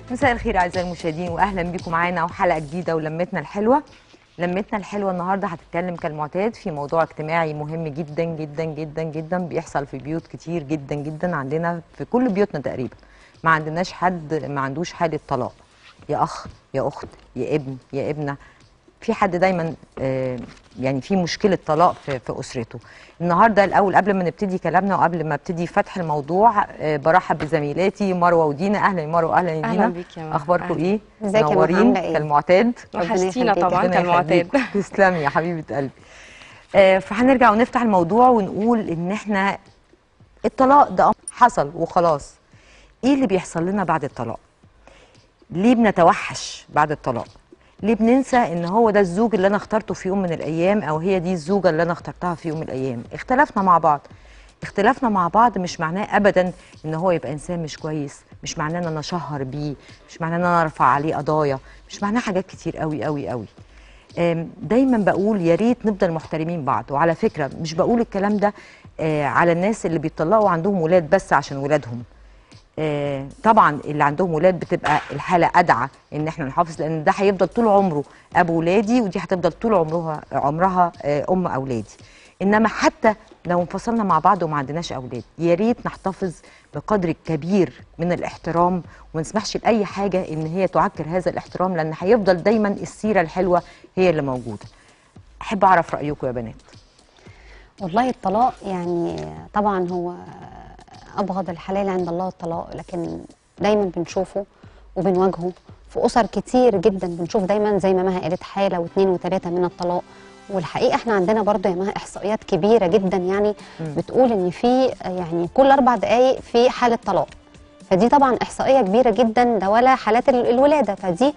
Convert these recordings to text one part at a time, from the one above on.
مساء الخير اعزائي المشاهدين واهلا بيكم معانا وحلقه جديده ولمتنا الحلوه لمتنا الحلوه النهارده هتتكلم كالمعتاد في موضوع اجتماعي مهم جدا جدا جدا جدا بيحصل في بيوت كتير جدا جدا عندنا في كل بيوتنا تقريبا ما عندناش حد ما عندوش حاله طلاق يا اخ يا اخت يا ابن يا ابنه في حد دايما آه، يعني في مشكله طلاق في, في اسرته النهارده الاول قبل ما نبتدي كلامنا وقبل ما ابتدي فتح الموضوع آه، برحب بزميلاتي مروه ودينا اهلا يا مروه اهلا يا أهلاً دينا بيك يا مروة. اخباركم أهلاً. ايه ازيك يا مروة، منورين عاملة إيه؟ كالمعتاد وحشتينا يخليك. طبعا ربنا كالمعتاد يخليك. تسلمي يا حبيبه قلبي آه، فهنرجع ونفتح الموضوع ونقول ان احنا الطلاق ده أمر حصل وخلاص ايه اللي بيحصل لنا بعد الطلاق ليه بنتوحش بعد الطلاق ليه بننسى ان هو ده الزوج اللي انا اخترته في يوم من الايام او هي دي الزوجه اللي انا اخترتها في يوم من الايام اختلفنا مع بعض اختلافنا مع بعض مش معناه ابدا ان هو يبقى انسان مش كويس مش معناه ان انا اشهر بيه مش معناه ان انا ارفع عليه قضايا مش معناه حاجات كتير قوي قوي قوي آم، دايما بقول يا ريت نفضل محترمين بعض وعلى فكره مش بقول الكلام ده آه، على الناس اللي بيطلقوا عندهم ولاد بس عشان ولادهم آه، طبعا اللي عندهم ولاد بتبقى الحاله ادعى ان احنا نحافظ لان ده هيفضل طول عمره ابو ولادي ودي هتفضل طول عمرها عمرها آه، ام اولادي انما حتى لو انفصلنا مع بعض وما عندناش اولاد يا ريت نحتفظ بقدر كبير من الاحترام وما نسمحش لاي حاجه ان هي تعكر هذا الاحترام لان هيفضل دايما السيره الحلوه هي اللي موجوده احب اعرف رايكم يا بنات والله الطلاق يعني طبعا هو ابغض الحلال عند الله الطلاق لكن دايما بنشوفه وبنواجهه في اسر كتير جدا بنشوف دايما زي ما مها قالت حاله واثنين وثلاثه من الطلاق والحقيقه احنا عندنا برضه يا مها احصائيات كبيره جدا يعني بتقول ان في يعني كل اربع دقائق في حاله طلاق فدي طبعا احصائيه كبيره جدا ده ولا حالات ال- الولاده فدي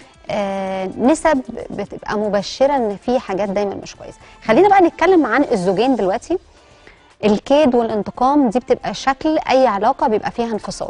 آه نسب بتبقى مبشره ان في حاجات دايما مش كويسه خلينا بقى نتكلم عن الزوجين دلوقتي الكيد والانتقام دي بتبقى شكل اي علاقه بيبقى فيها انفصال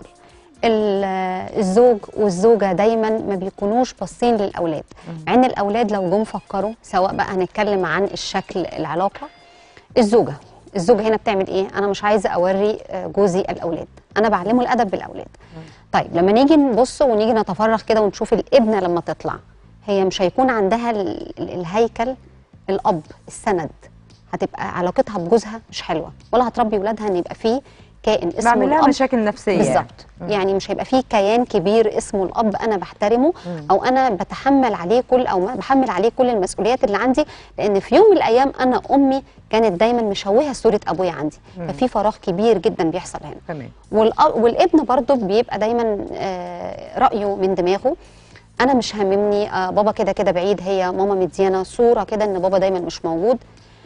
ال- الزوج والزوجه دايما ما بيكونوش باصين للاولاد مع ان الاولاد لو جم فكروا سواء بقى هنتكلم عن الشكل العلاقه الزوجه الزوجه هنا بتعمل ايه انا مش عايزه اوري آه، جوزي الاولاد انا بعلمه الادب بالاولاد طيب لما نيجي نبص ونيجي نتفرغ كده ونشوف الابنه لما تطلع هي مش هيكون عندها ال- ال- الهيكل الاب السند هتبقى علاقتها بجوزها مش حلوه ولا هتربي ولادها ان يبقى فيه كائن اسمه بعمل لها الاب مشاكل نفسيه يعني. بالظبط يعني مش هيبقى فيه كيان كبير اسمه الاب انا بحترمه او انا بتحمل عليه كل او بحمل عليه كل المسؤوليات اللي عندي لان في يوم من الايام انا امي كانت دايما مشوهه صوره ابويا عندي ففي فراغ كبير جدا بيحصل هنا تمام والأ- والابن برضه بيبقى دايما آه، رايه من دماغه انا مش هاممني آه، بابا كده كده بعيد هي ماما مديانا صوره كده ان بابا دايما مش موجود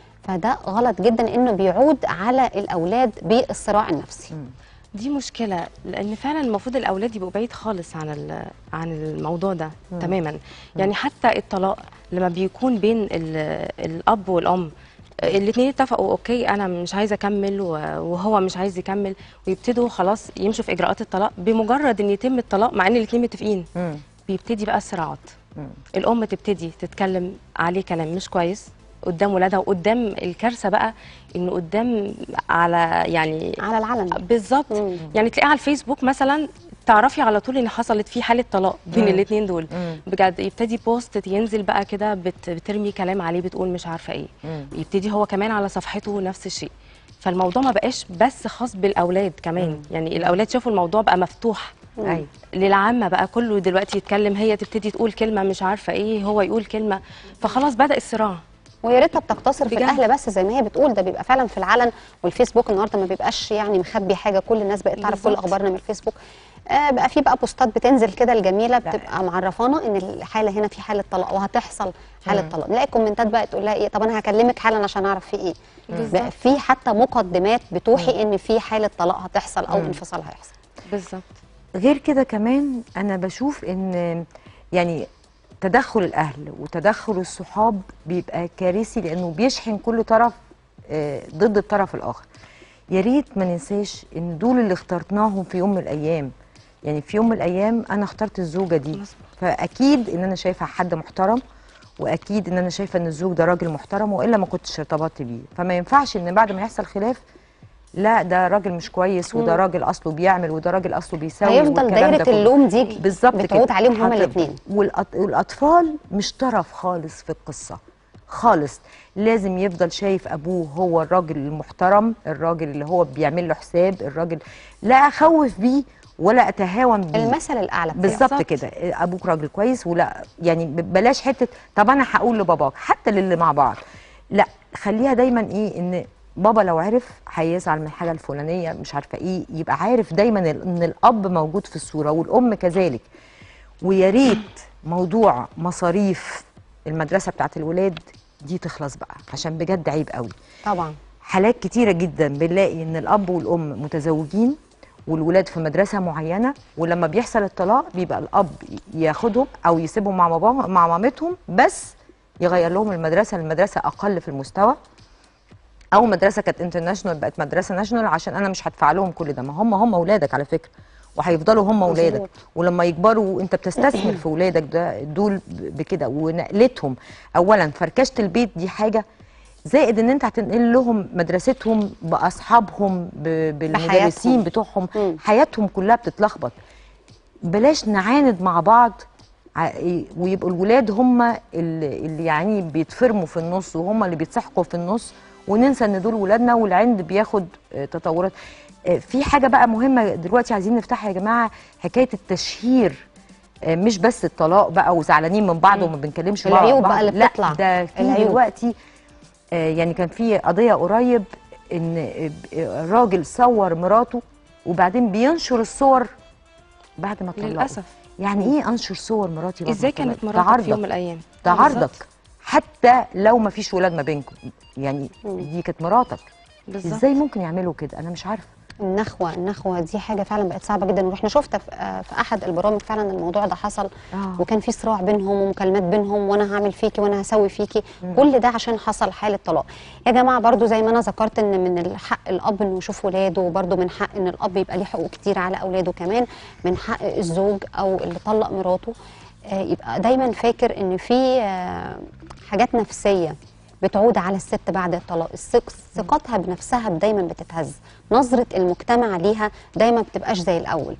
فده غلط جدا انه بيعود على الاولاد بالصراع النفسي دي مشكله لان فعلا المفروض الاولاد يبقوا بعيد خالص عن ال- عن الموضوع ده تماما يعني حتى الطلاق لما بيكون بين ال- الاب والام الاثنين اتفقوا اوكي انا مش عايزه اكمل و- وهو مش عايز يكمل ويبتدوا خلاص يمشوا في اجراءات الطلاق بمجرد ان يتم الطلاق مع ان الاثنين متفقين مم. بيبتدي بقى الصراعات مم. الام تبتدي تتكلم عليه كلام مش كويس قدام ولادها وقدام الكارثه بقى انه قدام على يعني على العلن بالظبط مم. يعني تلاقيه على الفيسبوك مثلا تعرفي على طول ان حصلت فيه حاله طلاق بين مم. الاثنين دول مم. بجد يبتدي بوست ينزل بقى كده بت بترمي كلام عليه بتقول مش عارفه ايه مم. يبتدي هو كمان على صفحته نفس الشيء فالموضوع ما بقاش بس خاص بالاولاد كمان يعني الاولاد شافوا الموضوع بقى مفتوح ايوه للعامه بقى كله دلوقتي يتكلم هي تبتدي تقول كلمه مش عارفه ايه هو يقول كلمه فخلاص بدا الصراع ويا ريتها بتقتصر في بجد. الاهل بس زي ما هي بتقول ده بيبقى فعلا في العلن والفيسبوك النهارده ما بيبقاش يعني مخبي حاجه كل الناس بقت تعرف كل بالظبط. اخبارنا من الفيسبوك آه بقى في بقى بوستات بتنزل كده الجميله بتبقى معرفانا ان الحاله هنا في حاله طلاق وهتحصل حاله طلاق نلاقي كومنتات بقى تقول لها ايه طب انا هكلمك حالا عشان اعرف في ايه بقى في حتى مقدمات بتوحي ان في حاله طلاق هتحصل او انفصال هيحصل بالظبط غير كده كمان انا بشوف ان يعني تدخل الاهل وتدخل الصحاب بيبقى كارثي لانه بيشحن كل طرف آه، ضد الطرف الاخر يا ريت ما ننساش ان دول اللي اخترناهم في يوم من الايام يعني في يوم من الايام انا اخترت الزوجه دي مظبوط. فاكيد ان انا شايفه حد محترم واكيد ان انا شايفه ان الزوج ده راجل محترم والا ما كنتش ارتبطت بيه فما ينفعش ان بعد ما يحصل خلاف لا ده راجل مش كويس وده راجل اصله بيعمل وده راجل اصله بيسوي هيفضل والكلام ده دايره كله. اللوم دي بالظبط بتعود كده. عليهم هما هت- الاثنين والأط- والاطفال مش طرف خالص في القصه خالص لازم يفضل شايف ابوه هو الراجل المحترم الراجل اللي هو بيعمل له حساب الراجل لا اخوف بيه ولا اتهاون بيه المثل الاعلى بتاعه. بالظبط بالظبط. كده ابوك راجل كويس ولا يعني ب- بلاش حته طب انا هقول لباباك حتى للي مع بعض لا خليها دايما ايه ان بابا لو عرف هيزعل من الحاجه الفلانيه مش عارفه ايه يبقى عارف دايما ال- ان الاب موجود في الصوره والام كذلك ويا ريت موضوع مصاريف المدرسه بتاعت الولاد دي تخلص بقى عشان بجد عيب قوي طبعا حالات كتيرة جدا بنلاقي ان الاب والام متزوجين والولاد في مدرسة معينة ولما بيحصل الطلاق بيبقى الاب ياخدهم او يسيبهم مع باباهم مع مامتهم بس يغير لهم المدرسة لمدرسة اقل في المستوى او مدرسة كانت انترناشونال بقت مدرسة ناشونال عشان انا مش هدفع لهم كل ده ما هم هم اولادك على فكرة وهيفضلوا هم اولادك مظبوط. ولما يكبروا انت بتستثمر في ولادك ده دول ب- بكده ونقلتهم اولا فركشه البيت دي حاجه زائد ان انت هتنقل لهم مدرستهم باصحابهم ب- بالمدرسين بحياتهم. بتوعهم مم. حياتهم كلها بتتلخبط بلاش نعاند مع بعض ع- ويبقوا الولاد هم اللي, اللي يعني بيتفرموا في النص وهم اللي بيتسحقوا في النص وننسى ان دول ولادنا والعند بياخد آه، تطورات آه، في حاجه بقى مهمه دلوقتي عايزين نفتحها يا جماعه حكايه التشهير آه، مش بس الطلاق بقى وزعلانين من بعض وما بنكلمش بعض العيوب بعض. بقى اللي لا بتطلع. ده في العيوب. دلوقتي آه، يعني كان في قضيه قريب ان آه، الراجل صور مراته وبعدين بينشر الصور بعد ما طلقوا للأسف. يعني ايه انشر صور مراتي بعد ما ازاي كانت طلقت؟ مراتك في يوم ده من الايام ده بالظبط. عرضك حتى لو ما فيش ولاد ما بينكم يعني دي كانت مراتك بالظبط ازاي ممكن يعملوا كده انا مش عارفه النخوه النخوه دي حاجه فعلا بقت صعبه جدا واحنا شفنا في, آه، في احد البرامج فعلا الموضوع ده حصل آه. وكان في صراع بينهم ومكالمات بينهم وانا هعمل فيكي وانا هسوي فيكي كل ده عشان حصل حاله طلاق يا جماعه برضو زي ما انا ذكرت ان من الحق الاب انه يشوف ولاده وبرضو من حق ان الاب يبقى ليه حقوق كتير على اولاده كمان من حق الزوج او اللي طلق مراته آه، يبقى دايما فاكر ان في آه، حاجات نفسيه بتعود على الست بعد الطلاق الثق- ثقتها بنفسها دايما بتتهز نظرة المجتمع ليها دايما بتبقاش زي الأول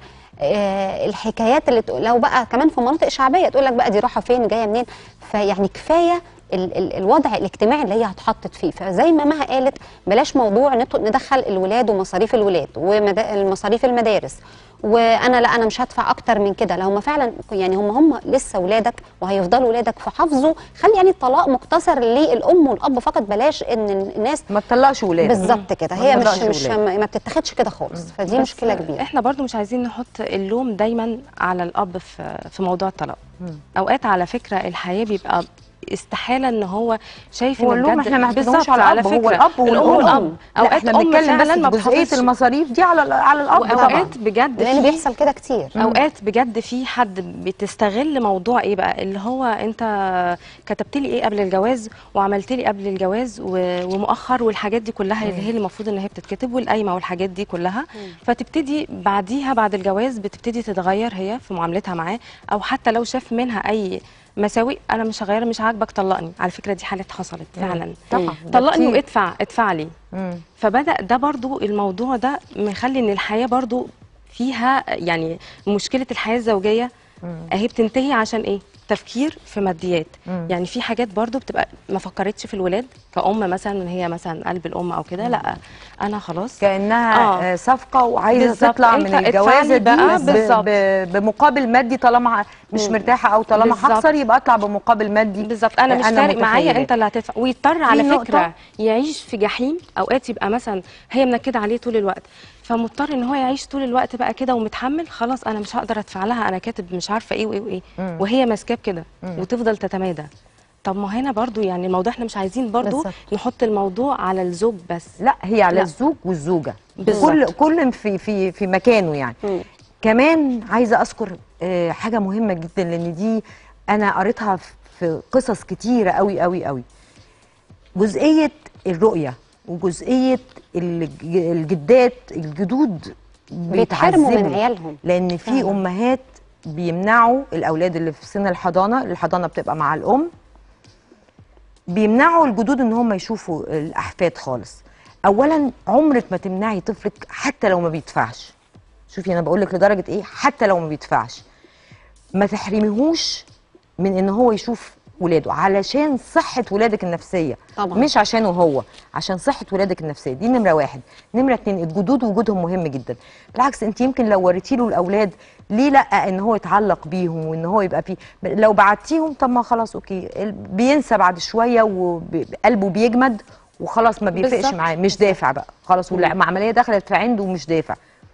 آه الحكايات اللي تقول لو بقى كمان في مناطق شعبية تقول لك بقى دي رايحة فين جاية منين فيعني كفاية ال ال الوضع الاجتماعي اللي هي هتحطت فيه فزي ما مها قالت بلاش موضوع نط- ندخل الولاد ومصاريف الولاد ومصاريف المدارس وانا لا انا مش هدفع اكتر من كده لو هم فعلا يعني هم هم لسه ولادك وهيفضلوا ولادك فحافظوا خلي يعني الطلاق مقتصر للام والاب فقط بلاش ان الناس ما تطلقش ولاد بالظبط كده ما هي مش تطلقش مش ولاد. ما بتتاخدش كده خالص فدي بس مشكله كبيره احنا برضو مش عايزين نحط اللوم دايما على الاب في في موضوع الطلاق اوقات على فكره الحياه بيبقى استحاله ان هو شايف هو ان اللوم بجد احنا ما بالظبط بنتكلمش على الاب هو الاب الام والام والاب لا اوقات احنا ام بنتكلم فعلا ما بس جزئيه بتحافظش المصاريف دي على على الاب طبعا واوقات بجد لان في بيحصل كده كتير اوقات بجد في حد بتستغل موضوع ايه بقى اللي هو انت كتبت لي ايه قبل الجواز وعملت لي قبل الجواز و- ومؤخر والحاجات دي كلها اللي هي اللي المفروض ان هي بتتكتب والقايمه والحاجات دي كلها فتبتدي بعديها بعد الجواز بتبتدي تتغير هي في معاملتها معاه او حتى لو شاف منها اي مساوئ انا مش هغير مش عاجبك طلقني على فكره دي حالات حصلت فعلا طبعا ده طلقني كتير. وادفع ادفع لي مم. فبدا ده برضو الموضوع ده مخلي ان الحياه برضو فيها يعني مشكله الحياه الزوجيه اهي بتنتهي عشان ايه تفكير في ماديات مم. يعني في حاجات برضو بتبقى ما فكرتش في الولاد كأم مثلا ان هي مثلا قلب الام او كده لا انا خلاص كانها آه. آه. صفقه وعايزه بالظبط. تطلع أنت من ادفع الجوازه لي دي بقى ب- بالظبط. ب- بمقابل مادي طالما مش مرتاحه او طالما بالظبط. هخسر يبقى اطلع بمقابل مادي بالظبط انا مش أنا فارق معايا متخيلة. انت اللي هتدفع ويضطر على نقطة. فكره يعيش في جحيم اوقات يبقى مثلا هي منكده عليه طول الوقت فمضطر ان هو يعيش طول الوقت بقى كده ومتحمل خلاص انا مش هقدر ادفع لها انا كاتب مش عارفه ايه وايه وايه وهي ماسكاه بكده وتفضل تتمادى طب ما هنا برضو يعني الموضوع احنا مش عايزين برضو بالظبط. نحط الموضوع على الزوج بس لا هي على لا. الزوج والزوجه بالظبط. كل كل في في في مكانه يعني مم. كمان عايزه اذكر آه، حاجه مهمه جدا لان دي انا قريتها في- في قصص كتيره قوي قوي قوي جزئيه الرؤيه وجزئيه الج- الجدات الجدود بيتحرموا من بيتعذبوا. عيالهم. لان في فعلا. امهات بيمنعوا الاولاد اللي في سن الحضانه الحضانه بتبقى مع الام بيمنعوا الجدود ان هم يشوفوا الاحفاد خالص اولا عمرك ما تمنعي طفلك حتى لو ما بيدفعش شوفي انا بقول لك لدرجه ايه حتى لو ما بيدفعش ما تحرميهوش من ان هو يشوف ولاده علشان صحه ولادك النفسيه طبعاً. مش عشانه هو عشان صحه ولادك النفسيه دي نمره واحد نمره اتنين الجدود وجودهم مهم جدا بالعكس انت يمكن لو وريتي له الاولاد ليه لا ان هو يتعلق بيهم وان هو يبقى فيه لو بعتيهم طب ما خلاص اوكي ال- بينسى بعد شويه وقلبه بيجمد وخلاص ما بيفرقش بالظبط. معاه مش دافع بقى خلاص والعمليه دخلت في عنده ومش دافع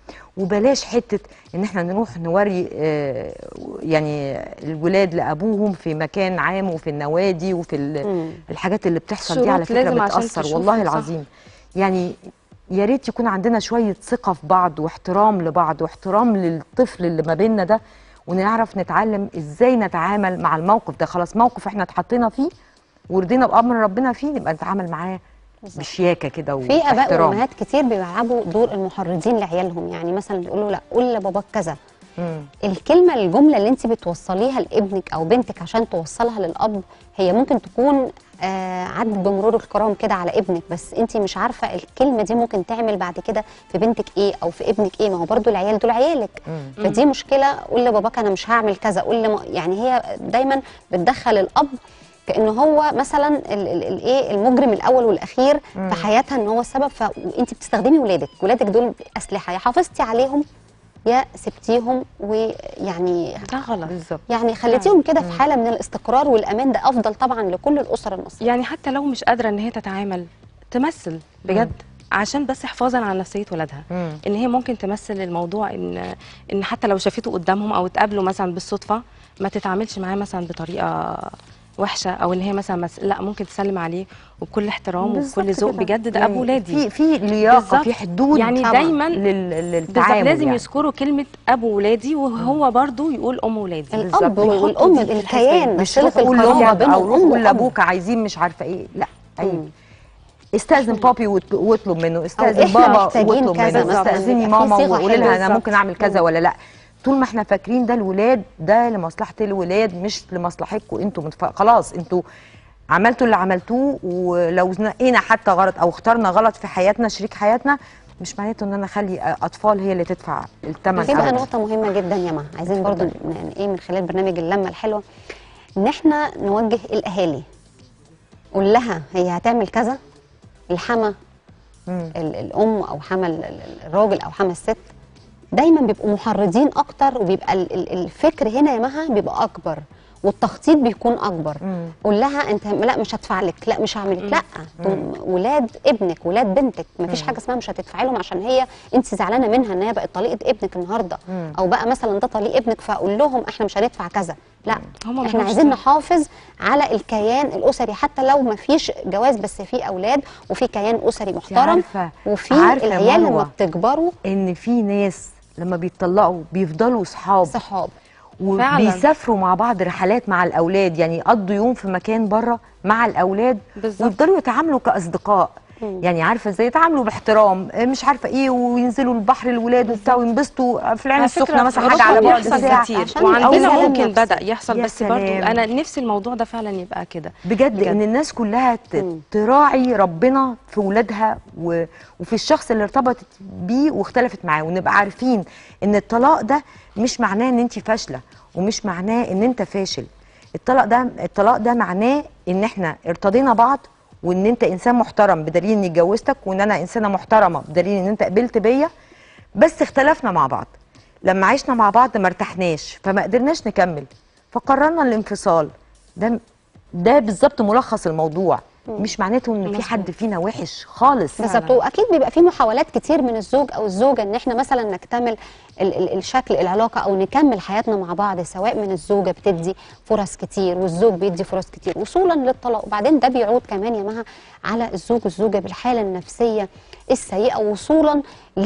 وبلاش حته ان احنا نروح نوري آه، يعني الولاد لابوهم في مكان عام وفي النوادي وفي ال- الحاجات اللي بتحصل دي على شروط لازم فكره عشان بتاثر تشوفهم، والله صح. العظيم يعني يا ريت يكون عندنا شويه ثقه في بعض واحترام لبعض واحترام للطفل اللي ما بيننا ده ونعرف نتعلم ازاي نتعامل مع الموقف ده خلاص موقف احنا اتحطينا فيه ورضينا بامر ربنا فيه نبقى نتعامل معاه بشياكه كده في اباء واحترام. وامهات كتير بيلعبوا دور المحرضين لعيالهم يعني مثلا بيقولوا لا قول لباباك كذا مم. الكلمه الجمله اللي انت بتوصليها لابنك او بنتك عشان توصلها للاب هي ممكن تكون آه عدت بمرور الكرام كده على ابنك بس انت مش عارفه الكلمه دي ممكن تعمل بعد كده في بنتك ايه او في ابنك ايه ما هو برضو العيال دول عيالك فدي مشكله قول لباباك انا مش هعمل كذا قول لم... يعني هي دايما بتدخل الاب كانه هو مثلا ال- ال- الايه المجرم الاول والاخير في حياتها ان هو السبب فانت بتستخدمي ولادك ولادك دول اسلحه يا حافظتي عليهم يا سبتيهم ويعني ده غلط بالظبط يعني خليتيهم كده في حاله من الاستقرار والامان ده افضل طبعا لكل الاسر المصريه يعني حتى لو مش قادره ان هي تتعامل تمثل بجد عشان بس حفاظا على نفسيه ولادها مم. ان هي ممكن تمثل الموضوع ان ان حتى لو شافته قدامهم او اتقابلوا مثلا بالصدفه ما تتعاملش معاه مثلا بطريقه وحشه او ان هي مثلا مس... لا ممكن تسلم عليه وبكل احترام بالظبط وبكل ذوق كده. بجد ده يعني ابو ولادي في في لياقه بالظبط. في حدود يعني طبعاً دايماً لل- بالظبط للتعامل لازم يعني. يذكروا كلمه ابو ولادي وهو برضو يقول ام ولادي بالظبط. الاب يحطوا والام دي في الكيان الحسبان. مش صله روح قول القرابه لامك بين او روح الام قول والاب لابوك عايزين مش عارفه ايه لا ايوه مم. استاذن بابي وات- واطلب منه استاذن إحنا بابا محتاجين واطلب كذا منه مثلاً، استاذني يبقى في ماما صيغة وقولي لها حلوة. انا ممكن اعمل كذا مم. ولا لا طول ما احنا فاكرين ده الولاد ده لمصلحه الولاد مش لمصلحتكم انتوا متف... خلاص انتوا عملتوا اللي عملتوه ولو نقينا حتى غلط او اخترنا غلط في حياتنا شريك حياتنا مش معناته ان انا اخلي اطفال هي اللي تدفع الثمن في بقى أبداً. نقطة مهمة جدا يا مها عايزين برضو ن- ايه من خلال برنامج اللمة الحلوة ان احنا نوجه الاهالي قول لها هي هتعمل كذا الحما مم. ال- الام او حما ال- ال- الراجل او حما الست دايما بيبقوا محرضين اكتر وبيبقى ال- ال- الفكر هنا يا مها بيبقى اكبر والتخطيط بيكون اكبر مم. قول لها انت لا مش هدفع لك لا مش هعمل لك لا دول ولاد ابنك ولاد بنتك مفيش حاجه اسمها مش هتدفعي لهم عشان هي انت زعلانه منها ان هي بقت طليقه ابنك النهارده مم. او بقى مثلا ده طليق ابنك فاقول لهم احنا مش هندفع كذا لا هما احنا ملهمش عايزين دعوة. نحافظ على الكيان الاسري حتى لو ما فيش جواز بس في اولاد وفي كيان اسري محترم عارفة- وفي عارفة يا العيال لما مروة. بتكبروا ان في ناس لما بيتطلقوا بيفضلوا صحاب صحاب وبيسافروا مع بعض رحلات مع الاولاد يعني يقضوا يوم في مكان بره مع الاولاد بالظبط. ويفضلوا يتعاملوا كاصدقاء يعني عارفه ازاي يتعاملوا باحترام آه، مش عارفه ايه وينزلوا البحر الولاد وبتاع وينبسطوا في العين على السخنه فكرة مثلا في حاجه على أوروبا بعد بيحصل ساعه كتير عشان وعندنا السلام ممكن نفسي. بدا يحصل يا بس برضو سلام. انا نفسي الموضوع ده فعلا يبقى كده بجد, ان الناس كلها ت- مم. تراعي ربنا في ولادها و... وفي الشخص اللي ارتبطت بيه واختلفت معاه ونبقى عارفين ان الطلاق ده مش معناه ان انت فاشله ومش معناه ان انت فاشل الطلاق ده الطلاق ده معناه ان احنا ارتضينا بعض وان انت انسان محترم بدليل اني اتجوزتك وان انا انسانه محترمه بدليل ان انت قبلت بيا بس اختلفنا مع بعض لما عشنا مع بعض ما ارتحناش فما قدرناش نكمل فقررنا الانفصال ده ده بالظبط ملخص الموضوع مش معناته ان في حد فينا وحش خالص بالظبط واكيد بيبقى في محاولات كتير من الزوج او الزوجه ان احنا مثلا نكتمل ال ال الشكل العلاقه او نكمل حياتنا مع بعض سواء من الزوجه بتدي فرص كتير والزوج بيدي فرص كتير وصولا للطلاق وبعدين ده بيعود كمان يا مها على الزوج والزوجه بالحاله النفسيه السيئه وصولا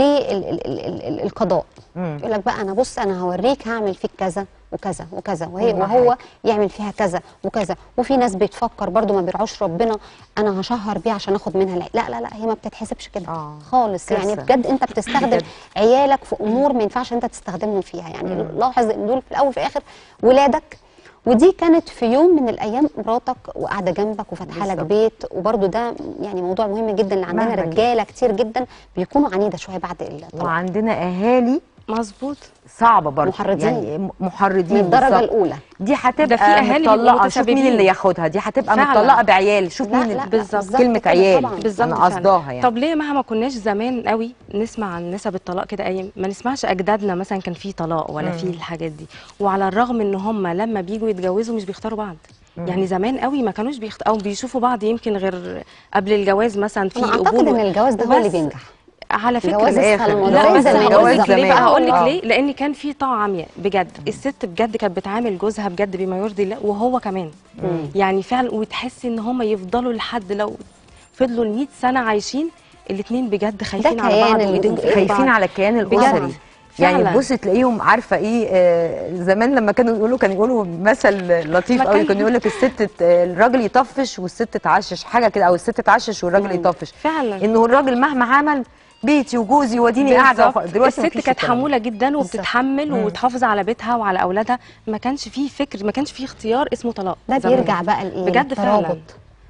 للقضاء يقول لك بقى انا بص انا هوريك هعمل فيك كذا وكذا وكذا وهي كل وهو حاجة. يعمل فيها كذا وكذا وفي ناس بتفكر برضو ما بيرعوش ربنا انا هشهر بيه عشان اخد منها العيال. لا لا لا هي ما بتتحسبش كده آه. خالص يعني كارثة. بجد انت بتستخدم بجد. عيالك في امور ما ينفعش انت تستخدمهم فيها يعني لاحظ ان دول في الاول وفي الاخر ولادك ودي كانت في يوم من الايام مراتك وقاعده جنبك وفاتحه لك بالظبط. بيت وبرده ده يعني موضوع مهم جدا اللي عندنا مهما كان. رجاله كتير جدا بيكونوا عنيده شويه بعد الطلاق وعندنا اهالي مظبوط صعبه برضه محرضين. يعني م- محرضين من الدرجه بالظبط. الاولى دي هتبقى ده في أهالي بيبقوا مطلقه شوف مين متسببين. اللي ياخدها دي هتبقى فعلا. مطلقه بعيال شوف لا، مين لا، اللي لا، بالظبط. بالظبط كلمه كده عيال طبعاً. بالظبط انا فعلا. قصداها يعني طب ليه مهما كناش زمان قوي نسمع عن نسب الطلاق كده ايام ما نسمعش اجدادنا مثلا كان في طلاق ولا في الحاجات دي وعلى الرغم ان هم لما بيجوا يتجوزوا مش بيختاروا بعض يعني زمان قوي ما كانوش بيخت... او بيشوفوا بعض يمكن غير قبل الجواز مثلا في انا اعتقد قبول ان الجواز ده هو اللي وبس بينجح على فكره الجواز الآخر. اسهل الموضوع لا زي بس زمان هقول الجواز لك ليه زمان. بقى هقول لك آه. ليه لان كان في طاعه عمياء بجد الست بجد كانت بتعامل جوزها بجد بما يرضي الله وهو كمان يعني فعلا وتحسي ان هم يفضلوا لحد لو فضلوا ال 100 سنه عايشين الاثنين بجد خايفين على كيان بعض اللي وايديهم في إيد خايفين بعض. على الكيان بجد. الاسري يعني فعلا. بص تلاقيهم عارفه ايه آه زمان لما كانوا يقولوا كانوا يقولوا مثل لطيف ما قوي كان- كانوا يقول لك الست ت- الراجل يطفش والست تعشش حاجه كده او الست تعشش والراجل يطفش فعلا انه الراجل مهما عمل بيتي وجوزي واديني قاعده بالظبط. وف- دلوقتي الست مفيش كانت الكلام ده. حموله جدا بالظبط. وبتتحمل وتحافظ على بيتها وعلى اولادها ما كانش فيه فكر ما كانش فيه اختيار اسمه طلاق ده زمان. بيرجع بقى لايه بجد فعلا. الترابط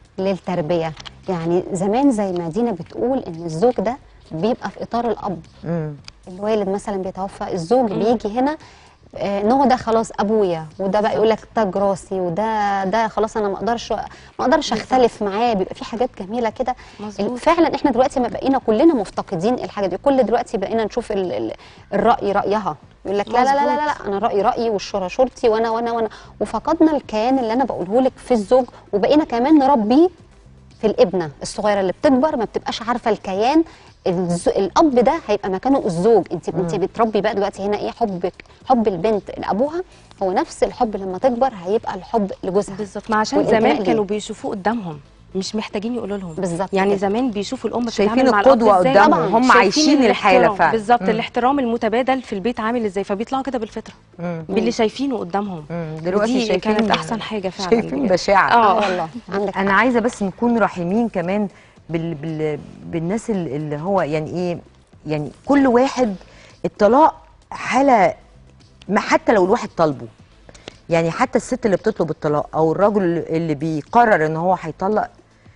للتربيه يعني زمان زي ما دينا بتقول ان الزوج ده بيبقى في اطار الاب مم. الوالد مثلا بيتوفى الزوج بيجي هنا آه، ان هو ده خلاص ابويا وده بقى يقول لك تاج راسي وده ده خلاص انا ما اقدرش ما اقدرش اختلف معاه بيبقى في حاجات جميله كده مظبوط. ال- فعلا احنا دلوقتي ما بقينا كلنا مفتقدين الحاجه دي كل دلوقتي بقينا نشوف ال ال الراي رايها يقول لك لا لا لا لا, لا, لا انا رايي رايي والشورى شورتي وانا وانا وانا وفقدنا الكيان اللي انا بقوله لك في الزوج وبقينا كمان نربيه في الابنه الصغيره اللي بتكبر ما بتبقاش عارفه الكيان الز... الاب ده هيبقى مكانه الزوج انت انت بتربي بقى دلوقتي هنا ايه حبك حب البنت لابوها هو نفس الحب لما تكبر هيبقى الحب لجوزها بالظبط ما عشان والإنتماء زمان ليه. كانوا بيشوفوه قدامهم مش محتاجين يقولوا لهم بالظبط يعني كده. زمان بيشوفوا الام شايفين بتتعامل مع الأب القدوة إزاي. قدامهم، طبعاً. هم شايفين عايشين الحالة الاحترام. فعلا. بالظبط مم. الاحترام المتبادل في البيت عامل ازاي فبيطلعوا كده بالفطره مم. باللي شايفينه قدامهم مم. دلوقتي ودي شايفين كانت احسن حاجه فعلا شايفين بجد. بشاعه اه اه والله عندك انا حق. عايزه بس نكون رحيمين كمان بال... بال... بالناس ال- اللي هو يعني ايه يعني كل واحد الطلاق حاله ما حتى لو الواحد طالبه يعني حتى الست اللي بتطلب الطلاق او الرجل اللي بيقرر ان هو هيطلق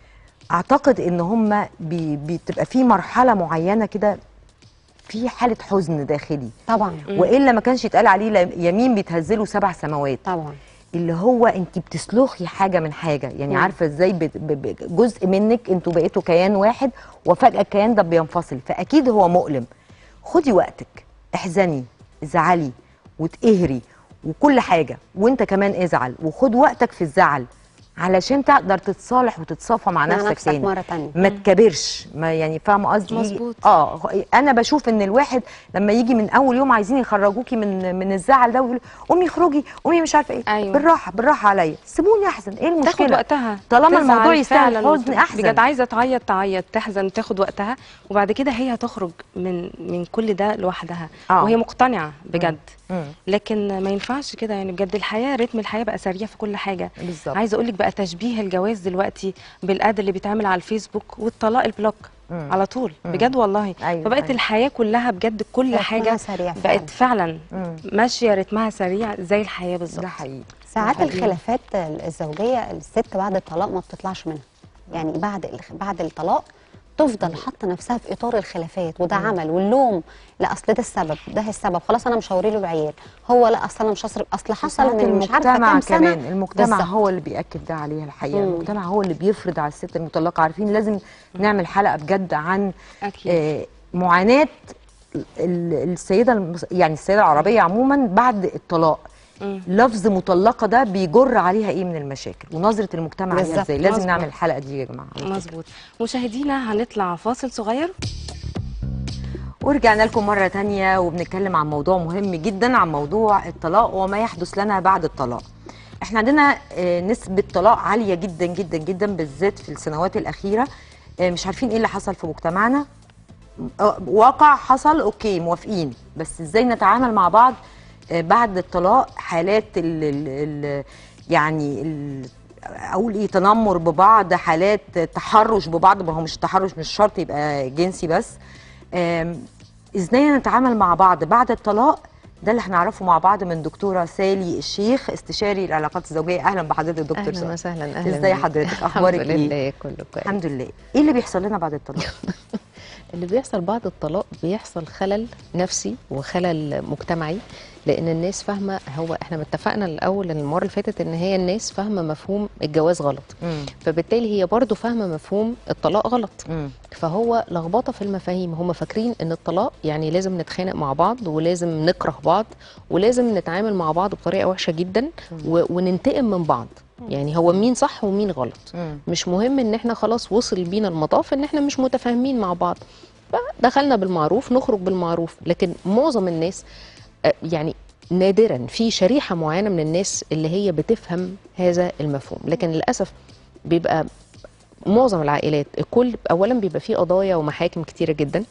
اعتقد ان هم بي... بتبقى في مرحله معينه كده في حاله حزن داخلي طبعا والا ما كانش يتقال عليه لا- يمين بيتهزله سبع سماوات طبعا اللي هو انت بتسلخي حاجه من حاجه يعني مم. عارفه ازاي بت- ب- ب- جزء منك انتوا بقيتوا كيان واحد وفجاه الكيان ده بينفصل فاكيد هو مؤلم خدي وقتك احزني زعلي وتقهري وكل حاجه وانت كمان ازعل وخد وقتك في الزعل علشان تقدر تتصالح وتتصافى مع مع نفسك نفسك تاني مرة تانية. ما تكبرش ما يعني فاهمه قصدي مظبوط. اه انا بشوف ان الواحد لما يجي من اول يوم عايزين يخرجوكي من من الزعل ده ويقولوا قومي اخرجي قومي مش عارفه ايه أيوة. بالراحه بالراحه عليا سيبوني احزن ايه المشكله تاخد وقتها طالما تزعل الموضوع يستاهل فعلاً حزن وت- احزن بجد عايزه تعيط تعيط تحزن تاخد وقتها وبعد كده هي هتخرج من من كل ده لوحدها آه. وهي مقتنعه بجد مم. لكن ما ينفعش كده يعني بجد الحياه رتم الحياه بقى سريع في كل حاجه بالظبط. عايزه اقول لك بقى تشبيه الجواز دلوقتي بالاد اللي بيتعمل على الفيسبوك والطلاق البلوك مم. على طول مم. بجد والله أيوة، فبقت أيوة. الحياه كلها بجد كل رتمها حاجه سريع فعلاً. بقت فعلا مم. ماشيه رتمها سريع زي الحياه بالظبط ده حقيقي ساعات حقيقي. الخلافات الزوجيه الست بعد الطلاق ما بتطلعش منها يعني بعد الخ- بعد الطلاق تفضل حاطه نفسها في اطار الخلافات وده عمل واللوم لا اصل ده السبب ده السبب خلاص انا مش هوري له العيال هو لا اصل انا مش هصرف اصل حصل ساعات من مش عارفه المجتمع كام سنه كمان المجتمع بالظبط. هو اللي بياكد ده عليها الحقيقه مم. المجتمع هو اللي بيفرض على الست المطلقه عارفين لازم نعمل حلقه بجد عن أكيد. آه معاناه ال- السيده المس... يعني السيده العربيه عموما بعد الطلاق مم. لفظ مطلقه ده بيجر عليها ايه من المشاكل ونظره المجتمع عليها بالظبط. ازاي لازم مظبوط. نعمل الحلقه دي يا جماعه مظبوط مشاهدينا هنطلع فاصل صغير ورجعنا لكم مرة تانية وبنتكلم عن موضوع مهم جدا عن موضوع الطلاق وما يحدث لنا بعد الطلاق احنا عندنا آه، نسبة طلاق عالية جدا جدا جدا بالذات في السنوات الأخيرة آه، مش عارفين ايه اللي حصل في مجتمعنا آه، واقع حصل اوكي موافقين بس ازاي نتعامل مع بعض آه، بعد الطلاق حالات ال ال ال يعني ال اقول ايه تنمر ببعض حالات تحرش ببعض ما هو مش تحرش مش شرط يبقى جنسي بس آم، ازاي نتعامل مع بعض بعد الطلاق ده اللي هنعرفه مع بعض من دكتوره سالي الشيخ استشاري العلاقات الزوجيه اهلا بحضرتك دكتور اهلا سالي وسهلا اهلا ازاي بيك. حضرتك اخبارك الحمد ايه لله كله كويس الحمد لله ايه اللي بيحصل لنا بعد الطلاق اللي بيحصل بعد الطلاق بيحصل خلل نفسي وخلل مجتمعي لان الناس فاهمه هو احنا متفقنا الاول المره اللي فاتت ان هي الناس فاهمه مفهوم الجواز غلط مم. فبالتالي هي برضو فاهمه مفهوم الطلاق غلط مم. فهو لخبطه في المفاهيم هم فاكرين ان الطلاق يعني لازم نتخانق مع بعض ولازم نكره بعض ولازم نتعامل مع بعض بطريقه وحشه جدا و... وننتقم من بعض يعني هو مين صح ومين غلط مم. مش مهم ان احنا خلاص وصل بينا المطاف ان احنا مش متفاهمين مع بعض دخلنا بالمعروف نخرج بالمعروف لكن معظم الناس آه، يعني نادرا في شريحه معينه من الناس اللي هي بتفهم هذا المفهوم لكن للاسف بيبقى معظم العائلات الكل اولا بيبقى فيه قضايا ومحاكم كتيره جدا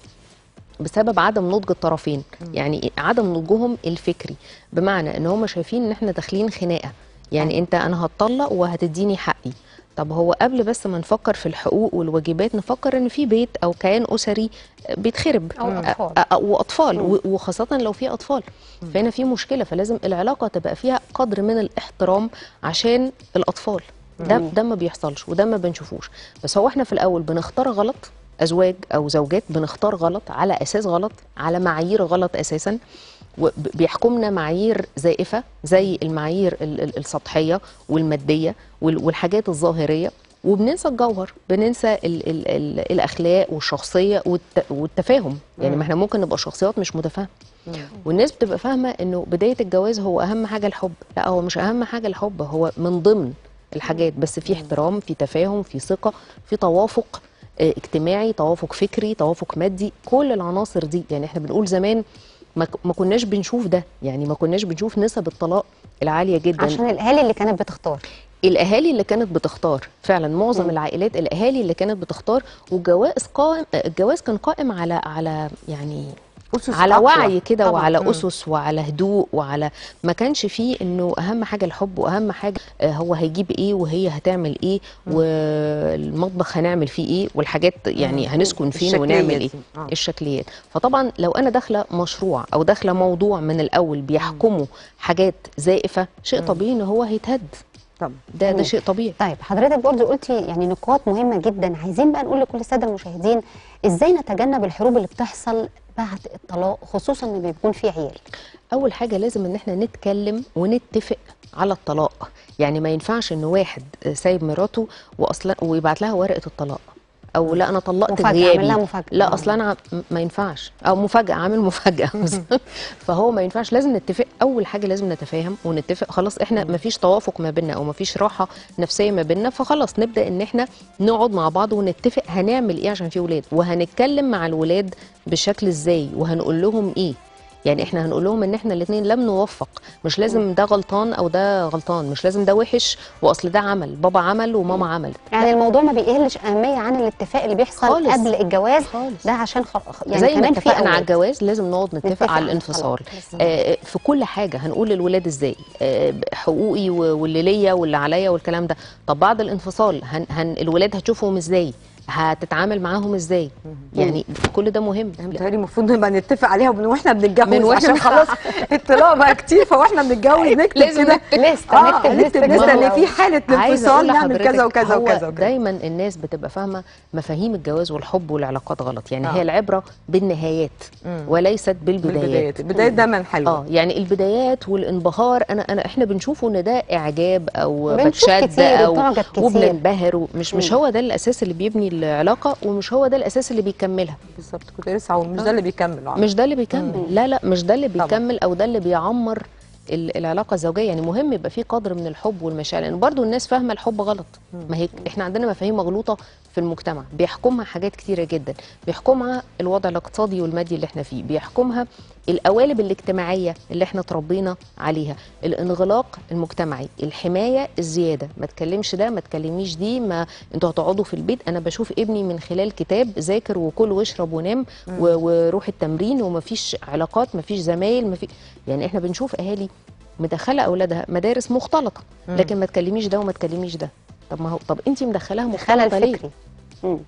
بسبب عدم نضج الطرفين يعني عدم نضجهم الفكري بمعنى ان هم شايفين ان احنا داخلين خناقه يعني انت انا هتطلق وهتديني حقي طب هو قبل بس ما نفكر في الحقوق والواجبات نفكر ان في بيت او كيان اسري بيتخرب أو أطفال. أ- أ- واطفال و- وخاصه لو في اطفال فهنا في مشكله فلازم العلاقه تبقى فيها قدر من الاحترام عشان الاطفال ده ده ما بيحصلش وده ما بنشوفوش بس هو احنا في الاول بنختار غلط ازواج او زوجات بنختار غلط على اساس غلط على معايير غلط اساسا وبيحكمنا معايير زائفه زي المعايير ال- ال- السطحيه والماديه وال- والحاجات الظاهريه وبننسى الجوهر بننسى ال ال ال الاخلاق والشخصيه والت والتفاهم يعني ما احنا ممكن نبقى شخصيات مش متفاهمه والناس بتبقى فاهمه انه بدايه الجواز هو اهم حاجه الحب لا هو مش اهم حاجه الحب هو من ضمن الحاجات بس في احترام في تفاهم في ثقه في توافق آه، اجتماعي توافق فكري توافق مادي كل العناصر دي يعني احنا بنقول زمان ما ك- ما كناش بنشوف ده يعني ما كناش بنشوف نسب الطلاق العاليه جدا عشان الاهالي اللي كانت بتختار الاهالي اللي كانت بتختار فعلا معظم العائلات الاهالي اللي كانت بتختار والجواز قائم الجواز كان قائم على على يعني أسس على أقوى. وعي كده طبعاً. وعلى مم. اسس وعلى هدوء وعلى ما كانش فيه انه اهم حاجه الحب واهم حاجه آه، هو هيجيب ايه وهي هتعمل ايه والمطبخ هنعمل فيه ايه والحاجات يعني هنسكن فين الشكلية ونعمل ايه دي. آه. الشكليات فطبعا لو انا داخله مشروع او داخله موضوع من الاول بيحكموا حاجات زائفه شيء طبيعي ان هو هيتهد طبعا ده ده جميل. شيء طبيعي طيب حضرتك برضو قلتي يعني نقاط مهمه جدا عايزين بقى نقول لكل الساده المشاهدين ازاي نتجنب الحروب اللي بتحصل بعد الطلاق خصوصا لما بيكون في عيال اول حاجه لازم ان احنا نتكلم ونتفق على الطلاق يعني ما ينفعش ان واحد سايب مراته واصلا ويبعت لها ورقه الطلاق او لا انا طلقت مفاجأة، غيابي عامل لها مفاجأة. لا اصلا انا م- ما ينفعش او مفاجاه عامل مفاجاه فهو ما ينفعش لازم نتفق اول حاجه لازم نتفاهم ونتفق خلاص احنا ما فيش توافق ما بيننا او ما فيش راحه نفسيه ما بيننا فخلاص نبدا ان احنا نقعد مع بعض ونتفق هنعمل ايه عشان في ولاد وهنتكلم مع الولاد بشكل ازاي وهنقول لهم ايه يعني احنا هنقول لهم ان احنا الاثنين لم نوفق مش لازم ده غلطان او ده غلطان مش لازم ده وحش واصل ده عمل بابا عمل وماما عملت يعني الموضوع ما بيقلش اهميه عن الاتفاق اللي بيحصل خالص. قبل الجواز خالص. ده عشان خ... يعني زي ما كمان في اتفقنا على أولاد. الجواز لازم نقعد نتفق, نتفق على على الانفصال الطلاق. آه في كل حاجه هنقول للولاد ازاي آه حقوقي و- واللي ليا واللي عليا والكلام ده طب بعد الانفصال هن هن الولاد هتشوفهم ازاي هتتعامل معاهم ازاي يعني كل ده مهم يعني متهيألي المفروض نبقى نتفق عليها من واحنا بنتجوز من وإحنا- عشان خلاص الطلاق بقى كتير فواحنا بنتجوز نكتب لازم كده نكتب. لسه اه نكتب نكتب لسه لسه ان جوه. في حاله عايزه انفصال اقول نعمل كذا لحضرتك وكذا هو وكذا وكذا دايما الناس بتبقى فاهمه مفاهيم الجواز والحب والعلاقات غلط يعني آه. هي العبره بالنهايات وليست بالبدايات بالبدايات البدايات دايما حلوه اه يعني البدايات والانبهار انا انا احنا بنشوفه ان ده اعجاب او بنشوف بتشد كتير او وبنعجب كتير. وبننبهر ومش مش هو ده الاساس اللي بيبني العلاقه ومش هو ده الاساس اللي بيكملها بالظبط كنت لسه هقول مش ده اللي بيكمل آه. مش ده اللي بيكمل لا لا مش ده اللي طبعا. بيكمل او ده اللي بيعمر ال- العلاقه الزوجيه يعني مهم يبقى في قدر من الحب والمشاعر لان برضو الناس فاهمه الحب غلط ما هي احنا عندنا مفاهيم مغلوطه في المجتمع بيحكمها حاجات كتيره جدا بيحكمها الوضع الاقتصادي والمادي اللي احنا فيه بيحكمها القوالب الاجتماعيه اللي احنا اتربينا عليها الانغلاق المجتمعي الحمايه الزياده ما تكلمش ده ما تكلميش دي ما انتوا هتقعدوا في البيت انا بشوف ابني من خلال كتاب ذاكر وكل واشرب ونام و- وروح التمرين ومفيش علاقات مفيش زمايل مفيش يعني احنا بنشوف اهالي مدخله اولادها مدارس مختلطه لكن ما تكلميش ده وما تكلميش ده طب ما هو طب انت مدخلاها خلل مختلطه ليه فكري مم.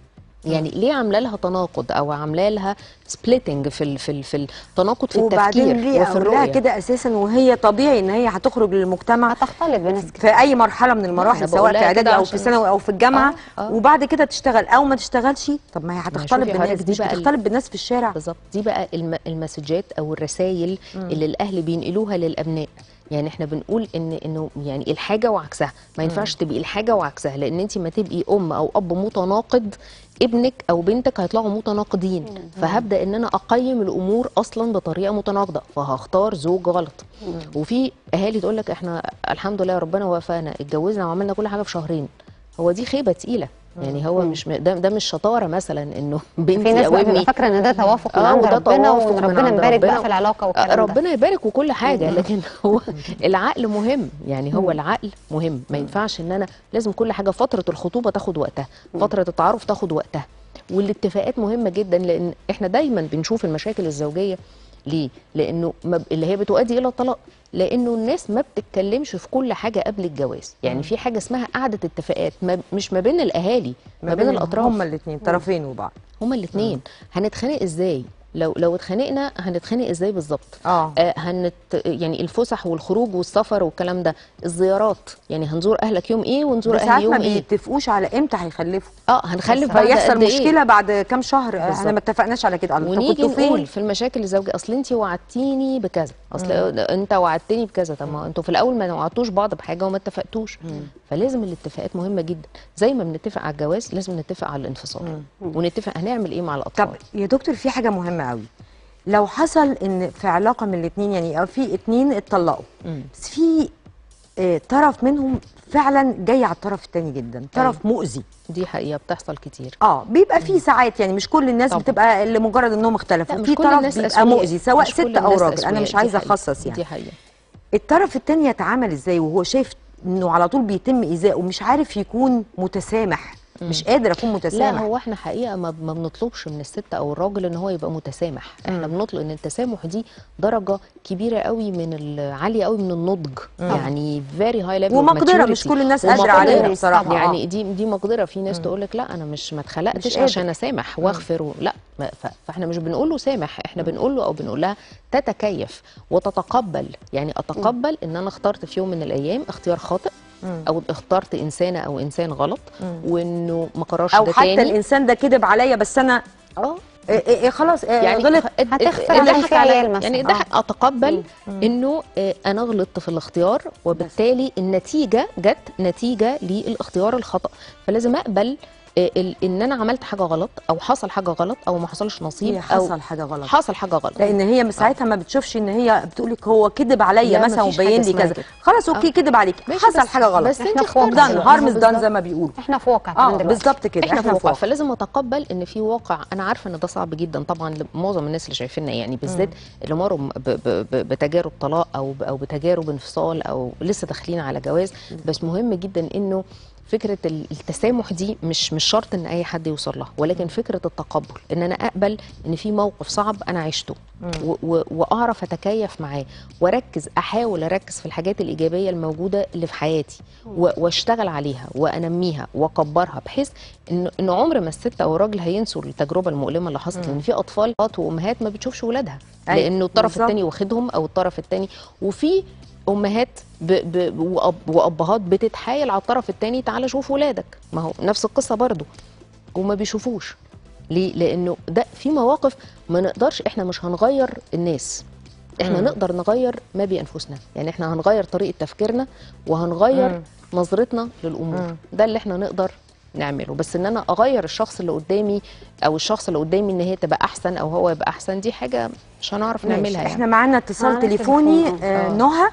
يعني ليه عامله لها تناقض او عامله لها سبليتنج في ال في ال في التناقض في وبعدين التفكير ليه وفي اقول لها الرؤيه كده اساسا وهي طبيعي ان هي هتخرج للمجتمع هتختلط بناس كتير في اي مرحله من أنا المراحل بقول سواء لها في اعدادي كده او في عشان- ثانوي او في الجامعه آه، آه. وبعد كده تشتغل او ما تشتغلش طب ما هي هتختلط شوفي بالناس حضرتك دي مش بقى ال- بتختلط بالناس في الشارع بالظبط دي بقى الم المسجات او الرسائل اللي الاهل بينقلوها للابناء يعني احنا بنقول ان انه يعني الحاجه وعكسها ما ينفعش تبقي الحاجه وعكسها لان انت ما تبقي ام او اب متناقض ابنك او بنتك هيطلعوا متناقضين فهبدا ان انا اقيم الامور اصلا بطريقه متناقضه فهختار زوج غلط وفي اهالي تقول لك احنا الحمد لله ربنا وفقنا اتجوزنا وعملنا كل حاجه في شهرين هو دي خيبه تقيله يعني هو مش م- ده, ده مش شطاره مثلا انه بنتي في ناس او بقى بتبقى ابني فاكره ان ده توافق من اه عند وده ربنا توافق وان من ربنا عند مبارك ربنا. بقى في العلاقه آه، والكلام ده ربنا يبارك وكل حاجه لكن هو العقل مهم يعني هو العقل مهم ما ينفعش ان انا لازم كل حاجه فتره الخطوبه تاخد وقتها فتره التعارف تاخد وقتها والاتفاقات مهمه جدا لان احنا دايما بنشوف المشاكل الزوجيه ليه لانه ما ب- اللي هي بتؤدي الى الطلاق لانه الناس ما بتتكلمش في كل حاجه قبل الجواز يعني في حاجه اسمها قعده اتفاقات ما مش ما بين الاهالي ما بين الاطراف هما الاثنين طرفين وبعض هما الاثنين هنتخانق ازاي لو لو اتخانقنا هنتخانق ازاي بالظبط اه آه هنت يعني الفسح والخروج والسفر والكلام ده الزيارات يعني هنزور اهلك يوم ايه ونزور بس اهلي ساعات ما يوم ايه بيتفقوش على امتى هيخلفوا اه هنخلف بعد فيحصل قد إيه؟ مشكله بعد كام شهر احنا بالظبط. ما اتفقناش على كده الله طب ونيجي كنتوا نقول فين في المشاكل الزوجيه اصل انت وعدتيني بكذا اصل انت وعدتني بكذا طب ما انتوا في الاول ما وعدتوش بعض بحاجه وما اتفقتوش فلازم الاتفاقات مهمه جدا زي ما بنتفق على الجواز لازم نتفق على الانفصال ونتفق هنعمل ايه مع الاطفال طب يا دكتور في حاجه مهمه قوي لو حصل ان في علاقه من الاثنين يعني او في اتنين اتطلقوا بس في آه، طرف منهم فعلا جاي على الطرف الثاني جدا طرف مؤذي دي حقيقه بتحصل كتير اه بيبقى في ساعات يعني مش كل الناس طبعا. بتبقى لمجرد انهم اختلفوا لا مش في كل طرف الناس بيبقى أسوياء. مؤذي سواء مش كل ست او الناس راجل انا أسوياء. مش دي عايزه حقيقة. اخصص يعني دي حقيقه الطرف التاني يتعامل ازاي وهو شايف انه على طول بيتم ايذائه ومش عارف يكون متسامح مش قادر اكون لا متسامح هو احنا حقيقه ما ما بنطلبش من الست او الراجل ان هو يبقى متسامح احنا بنطلب ان التسامح دي درجه كبيره قوي من ال- عاليه قوي من النضج يعني فيري هاي ليفل ومقدرة، مش كل الناس قادرة عليها بصراحة. يعني دي دي مقدره في ناس تقول لك لا انا مش ما مش اتخلقتش قادر. عشان اسامح واغفر و- لا ما- ف- فاحنا مش بنقول له سامح احنا بنقول له او بنقول لها تتكيف وتتقبل يعني اتقبل ان انا اخترت في يوم من الايام اختيار خاطئ او اخترت انسانه او انسان غلط وانه ما قررش او ده حتى تاني الانسان ده كدب عليا بس انا اه إيه إيه إيه خلاص إيه يعني غلط ات- ات- هتخسر ات- عشان ضحك في عليا. عيال مثلا. يعني آه. ده اتقبل انه آه، انا غلطت في الاختيار وبالتالي النتيجه جت نتيجه للاختيار الخطا فلازم اقبل آه، ال- ان انا عملت حاجه غلط او حصل حاجه غلط او ما حصلش نصيب هي او حصل حاجه غلط حصل حاجه غلط لان هي ساعتها ما بتشوفش ان هي بتقول لك هو كذب عليا لا، مثلا مفيش وبين حاجة لي اسمها كذا كده. خلاص اوكي كذب عليك ماشي، حصل بس- حاجه غلط بس إحنا انت في وقت اخترتي. دان بالظبط. هارم از دان بالظبط. زي ما بيقولوا احنا في واقع اه كمان دلوقتي بالظبط كده احنا في واقع واقع. فلازم اتقبل ان في واقع انا عارفه ان ده صعب جدا طبعا لمعظم الناس اللي شايفيننا يعني بالذات اللي مروا ب- ب- ب- بتجارب طلاق او ب- او بتجارب انفصال او لسه داخلين على جواز بس مهم جدا انه فكره ال- التسامح دي مش مش شرط ان اي حد يوصل لها ولكن فكره التقبل ان انا اقبل ان في موقف صعب انا عشته و- و- واعرف اتكيف معاه واركز احاول اركز في الحاجات الايجابيه الموجوده اللي في حياتي و- واشتغل عليها وانميها واكبرها بحيث ان ان عمر ما الست او الراجل هينسوا التجربه المؤلمه اللي حصلت لان في اطفال وامهات ما بتشوفش ولادها أيوة، لانه الطرف بالظبط. الثاني واخدهم او الطرف الثاني وفي امهات ب ب وأب وابهات بتتحايل على الطرف الثاني تعالى شوف ولادك ما هو نفس القصه برضو وما بيشوفوش ليه لانه ده في مواقف ما نقدرش احنا مش هنغير الناس احنا مم. نقدر نغير ما بانفسنا يعني احنا هنغير طريقه تفكيرنا وهنغير مم. نظرتنا للامور مم. ده اللي احنا نقدر نعمله بس ان انا اغير الشخص اللي قدامي او الشخص اللي قدامي ان هي تبقى احسن او هو يبقى احسن دي حاجه مش هنعرف ماشي. نعملها احنا يعني. معانا اتصال معانا تليفوني تليفون، آه آه. نهى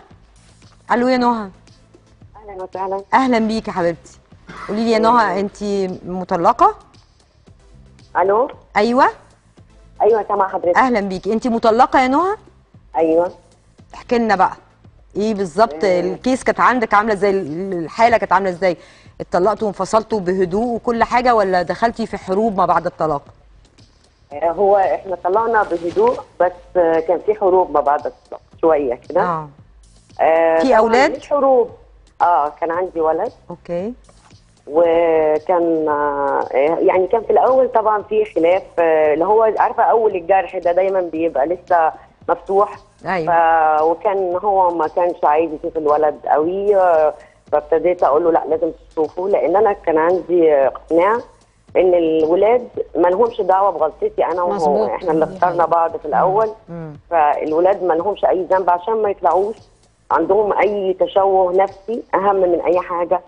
الو يا نهى اهلا وسهلا اهلا بيكي يا حبيبتي قولي لي يا نهى انت مطلقه الو ايوه ايوه سامعه حضرتك اهلا بيكي انت مطلقه يا نهى ايوه احكي لنا بقى ايه بالظبط الكيس كانت عندك عامله ازاي الحاله كانت عامله ازاي اتطلقتوا وانفصلتوا بهدوء وكل حاجه ولا دخلتي في حروب ما بعد الطلاق آه، هو احنا طلعنا بهدوء بس آه، كان في حروب ما بعد الطلاق شويه كده اه آه، في طبعاً أولاد؟ مش حروب اه كان عندي ولد اوكي وكان آه، يعني كان في الاول طبعا في خلاف آه، اللي هو عارفه اول الجرح ده دايما بيبقى لسه مفتوح ايوه ف... وكان هو ما كانش عايز يشوف الولد قوي آه، فابتديت اقول له لا لازم تشوفه لان انا كان عندي اقتناع ان الولاد ما لهمش دعوه بغلطتي انا وهو مظبوط. احنا اللي اخترنا بعض في الاول مم. فالولاد ما لهمش اي ذنب عشان ما يطلعوش عندهم اي تشوه نفسي اهم من اي حاجه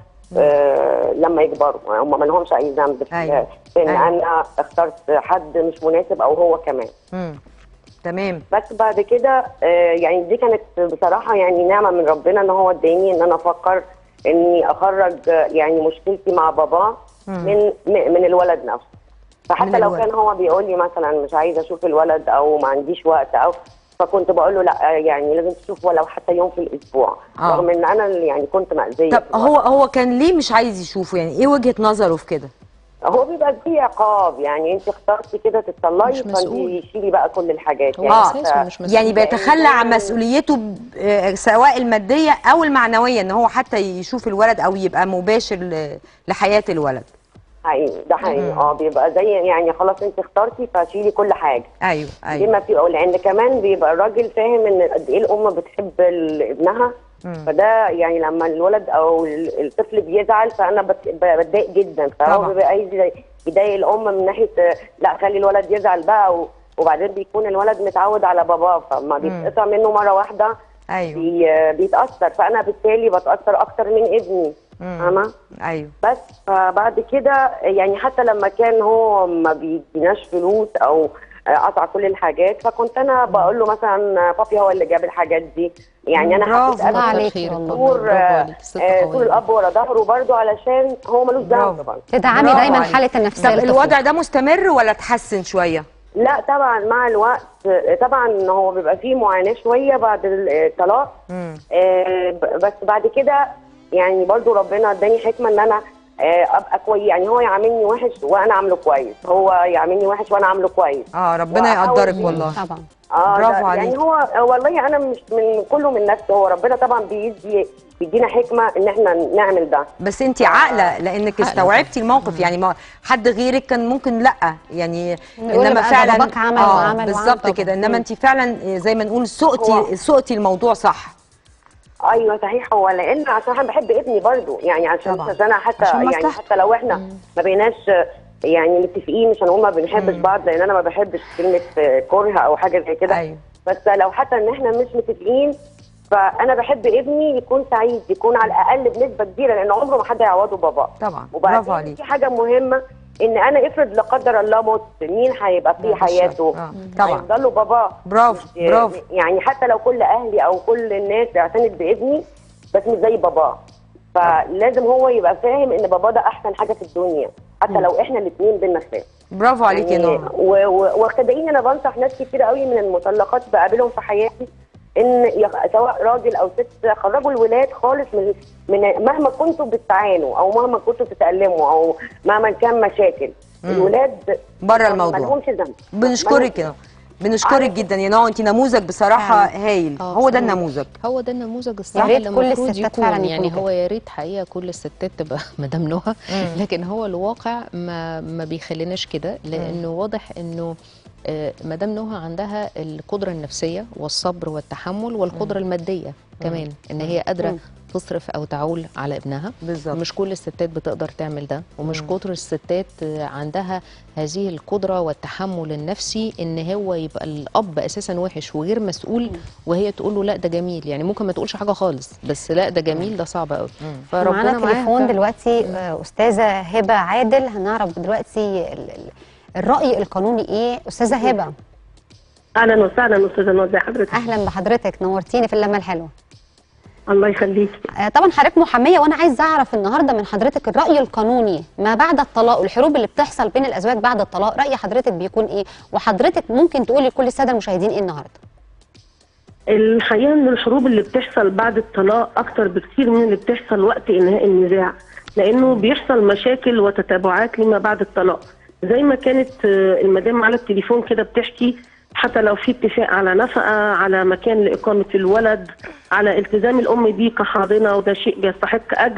آه لما يكبروا هم ما لهمش اي ذنب في أيوة. في ان أيوة. انا اخترت حد مش مناسب او هو كمان مم. تمام بس بعد كده آه، يعني دي كانت بصراحه يعني نعمه من ربنا ان هو اداني ان انا افكر اني اخرج آه، يعني مشكلتي مع باباه من م- من الولد نفسه من فحتى لو الولد. كان هو بيقول لي مثلا مش عايزه اشوف الولد او ما عنديش وقت او فكنت بقول له لا آه، يعني لازم تشوف ولو حتى يوم في الاسبوع آه. رغم ان انا اللي يعني كنت مأذيه طب في الوقت. هو هو كان ليه مش عايز يشوفه يعني ايه وجهة نظره في كده هو بيبقى فيه عقاب يعني انت اخترتي كده تتطلقي مش مسؤول. فانت شيلي بقى كل الحاجات هو يعني اه أساسه مش مسؤول. يعني بيتخلى عن دايماً- مسؤوليته ب- آه، سواء المادية او المعنوية ان هو حتى يشوف الولد او يبقى مباشر ل- لحياة الولد حقيقي ده حقيقي اه بيبقى زي يعني خلاص انت اخترتي فشيلي كل حاجه ايوه دي ايوه ما في لان كمان بيبقى الراجل فاهم ان قد ايه الام بتحب ال- ابنها فده يعني لما الولد او ال- الطفل بيزعل فانا بت- ب- بتضايق جدا فهو طبعا. بيبقى عايز يضايق الام من ناحيه آه، لا خلي الولد يزعل بقى و- وبعدين بيكون الولد متعود على باباه فما بيتقطع منه مره واحده ايوه بي بيتاثر فانا بالتالي بتاثر اكتر من ابني فاهمه ايوه بس فبعد كده يعني حتى لما كان هو ما بيديناش فلوس او قطع كل الحاجات فكنت انا بقول له مثلا بابي هو اللي جاب الحاجات دي يعني انا برافو. حبيت الله ابني عليك خير والله. والله. طول برافو عليك ست آه، قوية. طول الاب ورا ظهره برضه علشان هو ملوش ذنب برافو. برضه تدعمي برافو دايما عليك. حاله النفسيه طب للطفل. الوضع ده مستمر ولا اتحسن شوية لا طبعا مع الوقت آه، طبعا هو بيبقى فيه معاناه شويه بعد الطلاق مم. آه، ب- بس بعد كده يعني برضو ربنا اداني حكمه ان انا آه، ابقى كويس يعني هو يعاملني وحش وانا عامله كويس هو يعاملني وحش وانا عامله كويس اه ربنا وأحاول يقدرك بيه. والله طبعا اه برافو ده- عليك. يعني هو آه، والله انا مش من كله من نفسه هو ربنا طبعا بيدي بيدينا حكمه ان احنا نعمل ده بس انت عاقله لانك استوعبتي الموقف يعني ما حد غيرك كان ممكن لا يعني نقول انما بقى ده فعلا باباك عمل اه وعمل وعمل بالظبط طبعا. كده انما مم. انت فعلا زي ما نقول سقتي هو- سقتي الموضوع صح ايوه صحيح هو لان عشان انا بحب ابني برضو يعني عشان طبعا. عشان انا حتى عشان يعني مصلحته. حتى لو احنا ما بقيناش يعني متفقين مش هنقول ما بنحبش بعض لان انا ما بحبش كلمه كره او حاجه زي كده أيوة. بس لو حتى ان احنا مش متفقين فانا بحب ابني يكون سعيد يكون على الاقل بنسبه كبيره لان عمره ما حد هيعوضه باباه طبعا برافو وبعدين عليك في حاجه مهمه ان انا افرض لا قدر الله مت مين هيبقى في بعد الشر. حياته آه، طبعا. هيفضلوا باباه برافو مش- برافو يعني حتى لو كل اهلي او كل الناس اعتنت بابني بس مش زي باباه فلازم هو يبقى فاهم ان باباه ده احسن حاجه في الدنيا حتى لو احنا الاثنين بينا خلاف برافو عليك يا يعني نور و- و- وصدقيني انا بنصح ناس كتير قوي من المطلقات بقابلهم في حياتي ان يخ- سواء راجل او ست خرجوا الولاد خالص من من مهما كنتوا بتعانوا او مهما كنتوا بتتألموا او مهما كان مشاكل الولاد بره ما الموضوع لهمش ذنب بنشكرك يا بنشكرك على- جدا يا نور انت نموذج بصراحه هايل آه، هو ده بصراحة. النموذج هو ده النموذج الصح ريت اللي كل المفروض الستات يكون فعلا يكونوا يعني كده. هو يا ريت حقيقه كل الستات تبقى مدام نهى لكن هو الواقع ما ما بيخليناش كده لانه واضح انه آه، مدام نهى عندها القدره النفسيه والصبر والتحمل والقدره الماديه كمان ان هي قادره تصرف او تعول على ابنها بالظبط. مش كل الستات بتقدر تعمل ده ومش كتر الستات آه، عندها هذه القدره والتحمل النفسي ان هو يبقى الاب اساسا وحش وغير مسؤول وهي تقول له لا ده جميل يعني ممكن ما تقولش حاجه خالص بس لا ده جميل ده صعب قوي فربنا معانا معاها تليفون فعلا. دلوقتي آه، استاذه هبه عادل هنعرف دلوقتي ال- ال- الراي القانوني ايه استاذه هبه اهلا وسهلا استاذه نور ازي حضرتك اهلا بحضرتك نورتيني في اللمه الحلوه الله يخليكي آه، طبعا حضرتك محاميه وانا عايز اعرف النهارده من حضرتك الراي القانوني ما بعد الطلاق والحروب اللي بتحصل بين الازواج بعد الطلاق راي حضرتك بيكون ايه وحضرتك ممكن تقولي لكل الساده المشاهدين ايه النهارده الحقيقه ان الحروب اللي بتحصل بعد الطلاق اكتر بكتير من اللي بتحصل وقت انهاء النزاع لانه بيحصل مشاكل وتتابعات لما بعد الطلاق زي ما كانت آه، المدام على التليفون كده بتحكي حتى لو في اتفاق على نفقه على مكان لاقامه الولد على التزام الام بيه كحاضنه وده شيء بيستحق اجر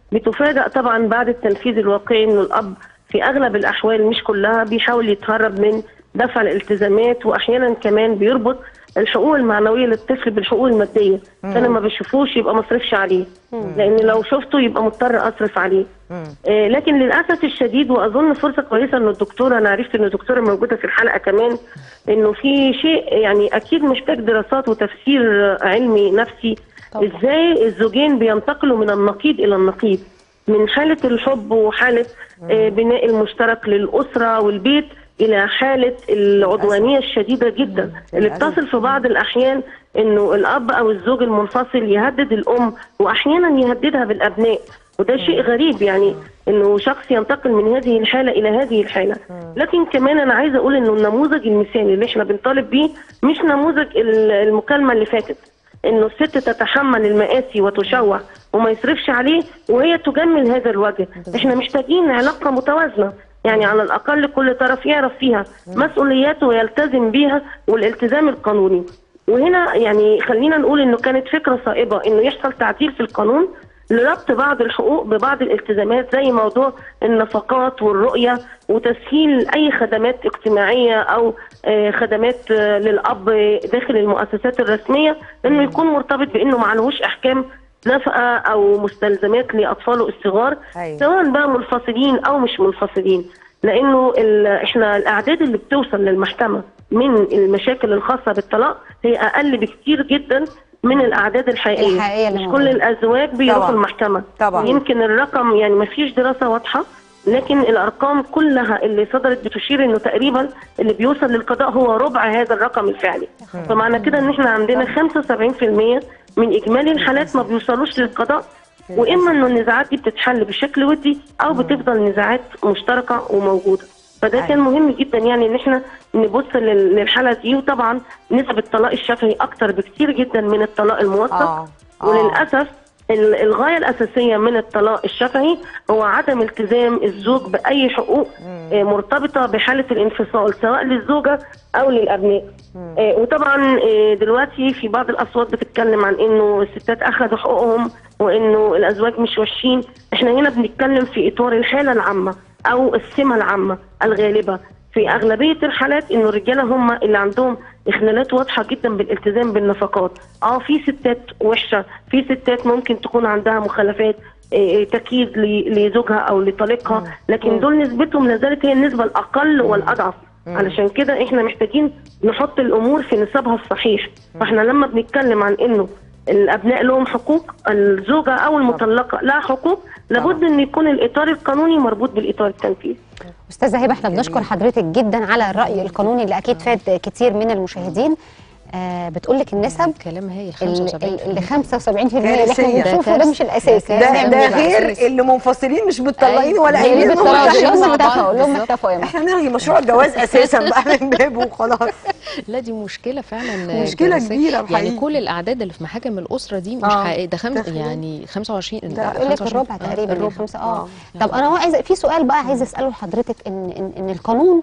بتفاجأ طبعا بعد التنفيذ الواقعي انه الاب في اغلب الاحوال مش كلها بيحاول يتهرب من دفع الالتزامات واحيانا كمان بيربط الحقوق المعنويه للطفل بالحقوق الماديه فانا ما بشوفوش يبقى ما اصرفش عليه لان لو شفته يبقى مضطر اصرف عليه آه لكن للاسف الشديد واظن فرصه كويسه انه الدكتوره انا عرفت ان الدكتوره موجوده في الحلقه كمان انه في شيء يعني اكيد محتاج دراسات وتفسير آه، علمي نفسي طبعا. ازاي الزوجين بينتقلوا من النقيض الى النقيض من حاله الحب وحاله آه، بناء المشترك للاسره والبيت الى حاله العدوانيه الشديده جدا اللي للأسف. بتصل في بعض الاحيان انه الاب او الزوج المنفصل يهدد الام واحيانا يهددها بالابناء وده شيء غريب يعني انه شخص ينتقل من هذه الحاله الى هذه الحاله لكن كمان انا عايزه اقول انه النموذج المثالي اللي احنا بنطالب بيه مش نموذج ال- المكالمه اللي فاتت انه الست تتحمل المآسي وتشوه وما يصرفش عليه وهي تجمل هذا الوجه احنا محتاجين علاقه متوازنه يعني على الاقل كل طرف يعرف فيها مسؤولياته ويلتزم بيها والالتزام القانوني وهنا يعني خلينا نقول انه كانت فكره صائبه انه يحصل تعديل في القانون لربط بعض الحقوق ببعض الالتزامات زي موضوع النفقات والرؤيه وتسهيل اي خدمات اجتماعيه او آه، خدمات آه، للاب داخل المؤسسات الرسميه انه يكون مرتبط بانه معلهوش احكام نفقه او مستلزمات لاطفاله الصغار أيوة. سواء بقى منفصلين او مش منفصلين لانه ال- احنا الاعداد اللي بتوصل للمحكمه من المشاكل الخاصه بالطلاق هي اقل بكتير جدا من الاعداد الحقيقيه, الحقيقية اللي مش موجودة. كل الازواج بيروحوا طبعاً. المحكمه طبعاً. يمكن الرقم يعني ما فيش دراسه واضحه لكن الارقام كلها اللي صدرت بتشير انه تقريبا اللي بيوصل للقضاء هو ربع هذا الرقم الفعلي فمعنى كده ان احنا عندنا 75% من اجمالي الحالات ما بيوصلوش للقضاء واما انه النزاعات دي بتتحل بشكل ودي او بتفضل نزاعات مشتركه وموجوده فده كان مهم جدا يعني ان احنا نبص لل- للحاله دي وطبعا نسب الطلاق الشفهي اكتر بكتير جدا من الطلاق الموثق آه. آه. وللاسف ال- الغايه الاساسيه من الطلاق الشفهي هو عدم التزام الزوج باي حقوق آه، مرتبطه بحاله الانفصال سواء للزوجه او للابناء آه، وطبعا آه، دلوقتي في بعض الاصوات بتتكلم عن انه الستات اخذوا حقوقهم وانه الازواج مش وحشين احنا هنا بنتكلم في اطار الحاله العامه او السمه العامه الغالبه في اغلبيه الحالات انه الرجاله هم اللي عندهم اخلالات واضحه جدا بالالتزام بالنفقات اه في ستات وحشه في ستات ممكن تكون عندها مخالفات إيه، تكييد ل- لزوجها او لطليقها لكن دول نسبتهم لازالت هي النسبه الاقل والاضعف علشان كده احنا محتاجين نحط الامور في نصابها الصحيح فاحنا لما بنتكلم عن انه الابناء لهم حقوق الزوجه او المطلقه لها حقوق لابد ان يكون الاطار القانوني مربوط بالاطار التنفيذي استاذه هبه احنا بنشكر حضرتك جدا على الراي القانوني اللي اكيد فاد كتير من المشاهدين آه بتقول لك النسب كلام هي ال- 75% ال- اللي 75% اللي احنا كارثية. بنشوفه ده مش الاساس ده يعني ده مش غير الأساس. اللي منفصلين مش متطلقين أيوة. ولا اللي قايلين إنهم بالطلاق عايشين اللي هم مع بعض. اتفقوا اللي هم بالظبط. اتفقوا يا احنا نلغي مشروع الجواز اساسا بقى من بابه وخلاص لا دي مشكله فعلا مشكلة كارثية. كبيرة يعني بحقيقي. كل الاعداد اللي في محاكم الاسره دي مش آه. حقيقيه ده خمس تخيل. يعني 25 ده لا، بيقول لك 25. الربع آه، تقريبا الربع. الخمسه اه طب انا عايزه في سؤال بقى عايزه اساله لحضرتك ان ان, إن القانون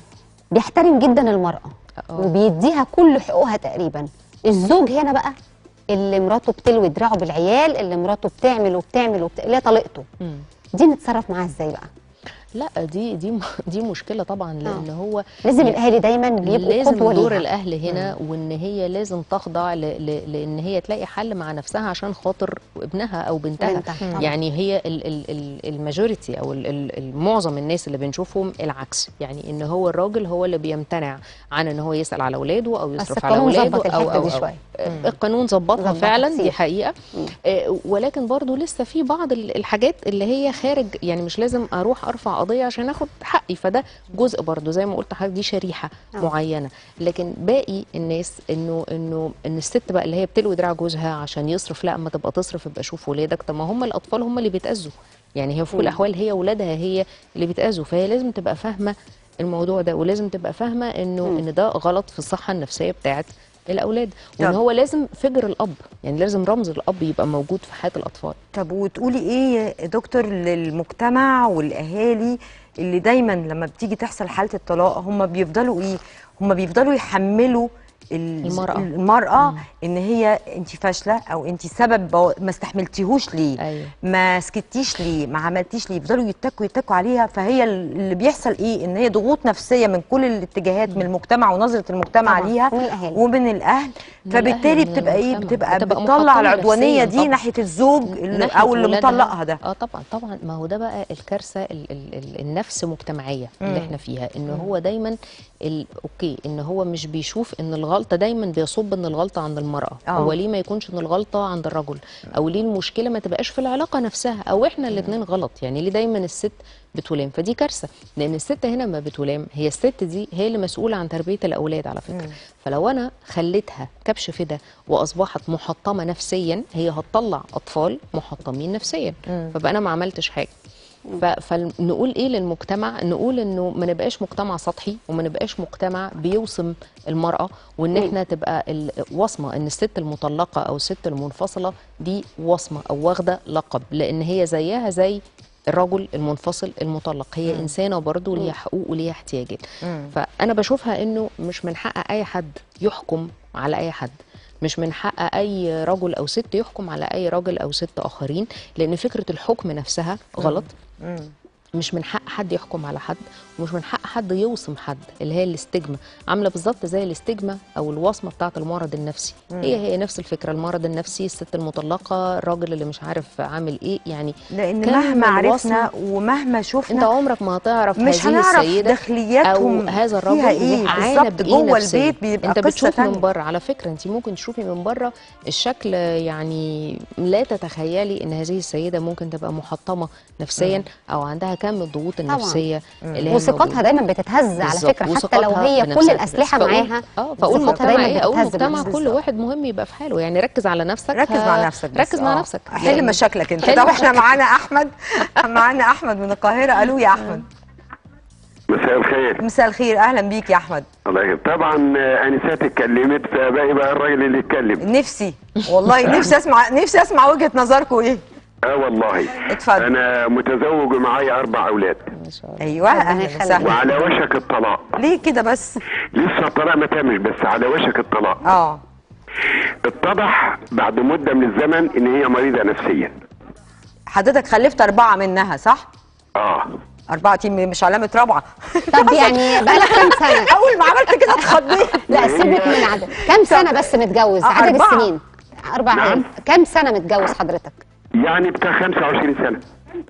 بيحترم جدا المراه آه. وبيديها كل حقوقها تقريبا الزوج هنا بقى اللي مراته بتلوي دراعه بالعيال اللي مراته بتعمل وبتعمل وبت... اللي هي طليقته مم. دي نتصرف معاها ازاي بقى لا دي دي دي مشكله طبعا لان هو لازم الاهالي دايما يبقوا لازم قدوه دور ليها الاهل هنا وان هي لازم تخضع ل... ل... لان هي تلاقي حل مع نفسها عشان خاطر ابنها او بنتها, بنتها، طبعا. يعني هي ال... ال... ال... الماجوريتي او ال... ال... ال- معظم الناس اللي بنشوفهم العكس يعني ان هو الراجل هو اللي بيمتنع عن ان هو يسال على اولاده او بس يصرف على القانون اولاده ظبط او الحتة او, دي أو. شوية. آه، القانون ظبطها ظبطها فعلا كتير. دي حقيقه آه، ولكن برضو لسه في بعض ال- الحاجات اللي هي خارج يعني مش لازم اروح ارفع قضيه عشان اخد حقي فده جزء برضو زي ما قلت لحضرتك دي شريحه آه. معينه لكن باقي الناس انه انه ان الست بقى اللي هي بتلوي دراع جوزها عشان يصرف لا اما تبقى تصرف يبقى شوف ولادك طب ما هم الاطفال هم اللي بيتاذوا يعني هي في كل الاحوال هي ولادها هي اللي بيتاذوا فهي لازم تبقى فاهمه الموضوع ده ولازم تبقى فاهمه انه ان ده غلط في الصحه النفسيه بتاعت الاولاد وان طب. هو لازم فجر الاب يعني لازم رمز الاب يبقى موجود في حياه الاطفال طب وتقولي ايه يا دكتور للمجتمع والاهالي اللي دايما لما بتيجي تحصل حاله الطلاق هم بيفضلوا ايه هم بيفضلوا يحملوا ال- المرأة. المرأة ان هي انت فاشله او انت سبب بو- ما استحملتيهوش ليه أيوة. ما سكتيش ليه ما عملتيش ليه يفضلوا يتكوا يتكوا عليها فهي اللي بيحصل ايه ان هي ضغوط نفسيه من كل الاتجاهات من المجتمع ونظره المجتمع طبعاً، ليها ومن الأهالي. ومن الاهل من فبالتالي الأهل، من بتبقى ايه المجتمع. بتبقى بتبقى بتطلع محطمة العدوانيه نفسياً دي طبعاً. ناحيه الزوج اللي ناحية او اللي ولادها. مطلقها ده اه طبعا طبعا ما هو ده بقى الكارثه ال ال ال النفس مجتمعيه اللي احنا فيها ان هو دايما ال اوكي ان هو مش بيشوف ان الغلطه دايما بيصب ان الغلطه عند المراه آه. هو ليه ما يكونش ان الغلطه عند الرجل او ليه المشكله ما تبقاش في العلاقه نفسها او احنا الاثنين غلط يعني ليه دايما الست بتلام فدي كارثه لان الست هنا ما بتلام هي الست دي هي اللي مسؤوله عن تربيه الاولاد على فكره فلو انا خليتها كبش فدا واصبحت محطمه نفسيا هي هتطلع اطفال محطمين نفسيا فبقى انا ما عملتش حاجه ف- فنقول ايه للمجتمع نقول انه ما نبقاش مجتمع سطحي وما نبقاش مجتمع بيوصم المراه وان احنا تبقى ال- وصمه ان الست المطلقه او الست المنفصله دي وصمه او واخده لقب لان هي زيها زي الرجل المنفصل المطلق هي انسانه برضه ليها حقوق وليها احتياجات فانا بشوفها انه مش من حق اي حد يحكم على اي حد مش من حق اي رجل او ست يحكم على اي راجل او ست اخرين لان فكره الحكم نفسها غلط مش من حق حد يحكم على حد ومش من حق حد يوصم حد اللي هي الاستجمة عامله بالظبط زي الاستجمة او الوصمه بتاعه المرض النفسي هي هي نفس الفكره المرض النفسي الست المطلقه الراجل اللي مش عارف عامل ايه يعني لان كم مهما الوصمة عرفنا ومهما انت شفنا عمرك ما هتعرف مش هذه هنعرف السيده داخلياتهم او هذا الرجل فيها ايه عانى بالظبط بإيه جوه نفسياً. البيت بيبقى انت قصه بتشوف تانية من بره على فكره انت ممكن تشوفي من بره الشكل يعني لا تتخيلي ان هذه السيده ممكن تبقى محطمه نفسيا او عندها كم الضغوط النفسيه اللي هي وثقتها الموجودة. دايما بتتهز على بالظبط. فكره حتى وثقتها لو هي كل بنفسها. الاسلحه فأقول- معاها اه فاقول ثقتها مجتمع دايما ايه اقول بتتهز مجتمع بنفسها. كل واحد مهم يبقى في حاله يعني ركز على نفسك ركز ه- مع نفسك بس. ركز مع آه. نفسك حل لأن- مشاكلك انت حل طب احنا مشاكلك. معانا احمد معانا احمد من القاهره الو يا احمد مساء الخير مساء الخير اهلا بيك يا احمد الله يخليك. طبعا آه، انسات اتكلمت فباقي بقى الراجل اللي يتكلم نفسي والله نفسي اسمع نفسي اسمع وجهه نظركم ايه اه والله اتفضل. انا متزوج ومعايا اربع اولاد ما شاء الله ايوه ربنا اهلا يخليك. وسهلا وعلى وشك الطلاق ليه كده بس لسه الطلاق ما تمش بس على وشك الطلاق اه اتضح بعد مده من الزمن ان هي مريضه نفسيا حضرتك خلفت اربعه منها صح اه اربعه تيم مش علامه رابعه طب يعني بقالك كام سنه اول ما عملت كده اتخضيت لا سيبك من العدد كام سنه بس متجوز آه، عدد أربعة. السنين اربع نعم. كام سنه متجوز حضرتك يعني بتاع 25 سنه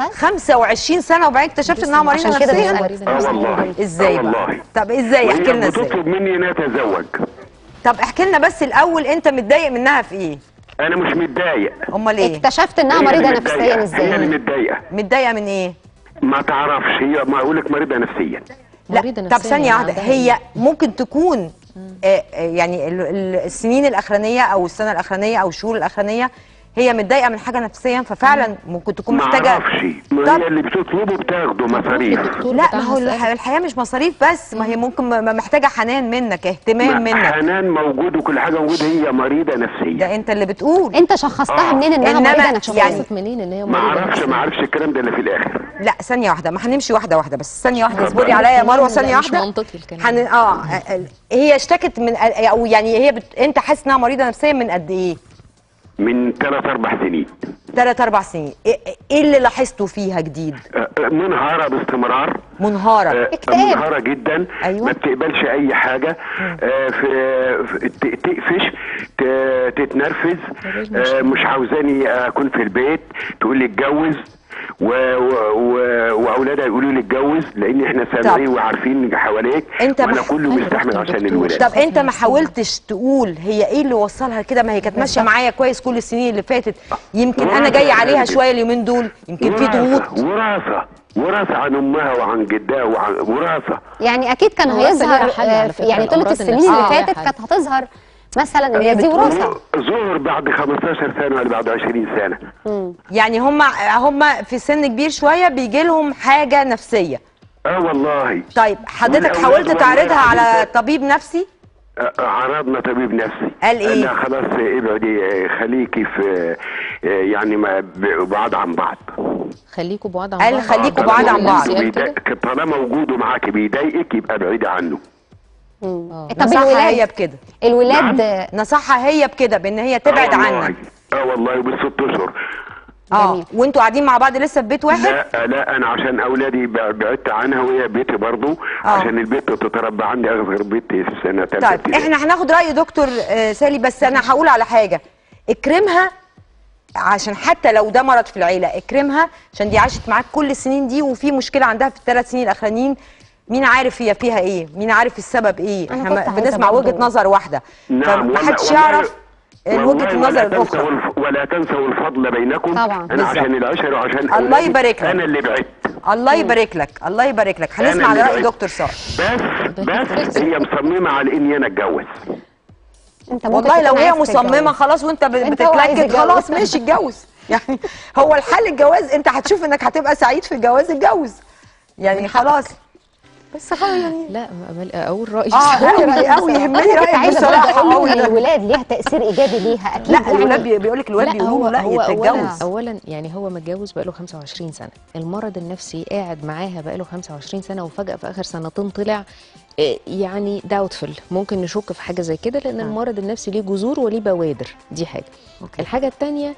25 سنه وبعدين اكتشفت انها مريضه عشان كده نفسيا بيسألك. اه والله ازاي اه بقى والله طب ازاي احكي وهي لنا ازاي بتطلب مني ان اتزوج طب احكي لنا بس الاول انت متضايق منها في ايه انا مش متضايق امال ايه اكتشفت انها هي اللي مريضه متضايقة. نفسيا هي اللي ازاي متضايقه متضايقه من ايه ما تعرفش هي ما اقول لك مريضه نفسيا لا مريضة طب نفسياً ثانيه واحده عندها هي إيه؟ ممكن تكون آه آه، يعني ال- ال- السنين الاخرانيه او السنه الاخرانيه او الشهور الاخرانيه هي متضايقه من حاجه نفسيا ففعلا ممكن تكون ما محتاجه اعرفش ما طب- هي اللي بتطلبه بتاخده مصاريف الدكتور لا ما بتاعها هو الح- سألها. الحياه مش مصاريف بس ما هي ممكن م- م- محتاجه حنان منك اهتمام ما- منك حنان موجود وكل حاجه موجوده هي مريضه نفسيه ده انت اللي بتقول انت شخصتها آه. منين انها إنما مريضه نفسيا يعني- شخصت منين ان هي ما مريضه اعرفش نفسياً؟ ما اعرفش الكلام ده اللي في الاخر لا ثانيه واحده ما هنمشي واحده واحده بس ثانيه واحده اتفضل. اصبري عليا يا مروه لا، ثانيه مش واحده منطقي الكلام هن... اه هي اشتكت من او يعني هي بت... انت حاسس انها مريضه نفسيا من قد ايه؟ من ثلاث اربع سنين ثلاث اربع سنين ايه إيه اللي لاحظته فيها جديد؟ آه، آه، منهاره باستمرار منهاره آه، اكتئاب. منهاره جدا أيوة. ما بتقبلش اي حاجه آه، في في- ت- تقفش ت- تتنرفز آه، مش عاوزاني اكون في البيت تقول لي اتجوز و- و- و- واولادها يقولوا لي اتجوز لان احنا سامعين وعارفين حواليك أنت وانا مح- كله أيوة، مستحمل دكتور، عشان دكتور. الولاد طب انت ما حاولتش تقول هي ايه اللي وصلها كده ما هي كانت ماشيه معايا كويس كل السنين اللي فاتت يمكن انا جايه عليها شويه اليومين دول يمكن في وراثة ضغوط وراثة وراثة عن امها وعن جدها وعن وراثة يعني اكيد كان هو أصلاً هيظهر ليها حل على آه، فكرة، يعني طولة الأمراض السنين النفسية اللي ليها فاتت حل. كانت هتظهر مثلا ان هي دي وراثه ظهر بعد 15 سنة ولا بعد 20 سنة يعني هم هم في سن كبير شويه بيجي لهم حاجه نفسيه اه والله طيب حضرتك والأولاد حاولت والله تعرضها على حضرتك- طبيب نفسي آه، عرضنا طبيب نفسي قال إيه؟ لا خلاص ابعدي آه، خليكي في آه، يعني ما ب- بعاد عن بعض خليكوا بعاد عن قال بعض خليكوا طالما بعاد عن بعض. موجود نفسي قال كده؟ بيضايق- طالما وجوده معاك بيضايقك يبقى ابعدي عنه مم. طب نصحها هي الولاد بكده الولاد نصحها هي بكده بان هي تبعد آه والله. عنك اه والله بالست اشهر اه جميل. وانتوا قاعدين مع بعض لسه في بيت واحد لا لا انا عشان اولادي ب- بعدت عنها وهي بيتي برضو آه. عشان البيت تتربى عندي اصغر بيتي في سنه ثالثه طيب احنا هناخد راي دكتور آه، سالي بس انا هقول على حاجه اكرمها عشان حتى لو ده مرض في العيله اكرمها عشان دي عاشت معاك كل السنين دي وفي مشكله عندها في الثلاث سنين الاخرانيين مين عارف هي فيها ايه مين عارف السبب ايه أنا احنا كنت ما- عايزة بنسمع برضو- وجهه نظر واحده نعم فمحدش والله- يعرف والله وجهه النظر ولا تنسوا الاخرى الف- ولا تنسوا الفضل بينكم طبعا. انا بالظبط. عشان العشره وعشان الله أولادي يبارك لك. انا اللي بعدت الله يبارك لك الله يبارك لك أنا هنسمع اللي على راي بعدت. دكتور صالح بس بس هي مصممه على اني انا اتجوز انت ممكن والله لو تكون هي عايز مصممه تتجوز. خلاص وانت ب- أنت هو عايز بتتلكك يتجوز. خلاص ماشي اتجوز يعني هو الحل الجواز انت هتشوف انك هتبقى سعيد في الجواز اتجوز يعني خلاص بس خلاص يعني لا أمال اقول رايي اه لا رايي قوي يهمني انا كنت رايك عايزه برضه بصراحه اقول قوي ان ده. الولاد ليها تاثير ايجابي ليها اكيد لا يعني الولاد بي- بيقول لك الولاد بيقولوا لا هو يتجوز اولا اولا يعني هو متجوز بقاله 25 سنه المرض النفسي قاعد معاها بقاله 25 سنه وفجاه في اخر سنتين طلع آه، يعني داوتفل ممكن نشك في حاجه زي كده لان المرض النفسي ليه جذور وليه بوادر دي حاجه أوكي. الحاجه الثانيه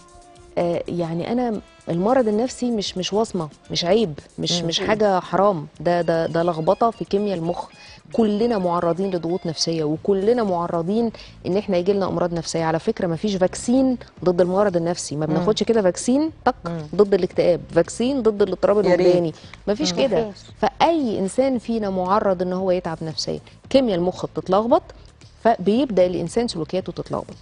يعني انا المرض النفسي مش مش وصمه مش عيب مش مش حاجه حرام ده ده ده لخبطه في كيمياء المخ كلنا معرضين لضغوط نفسيه وكلنا معرضين ان احنا يجي لنا امراض نفسيه على فكره ما فيش فاكسين ضد المرض النفسي ما بناخدش كده فاكسين طق ضد الاكتئاب فاكسين ضد الاضطراب يا ريت. الوجداني ما فيش كده مفيش. فاي انسان فينا معرض ان هو يتعب نفسيا كيمياء المخ بتتلخبط فبيبدا الانسان سلوكياته تتلخبط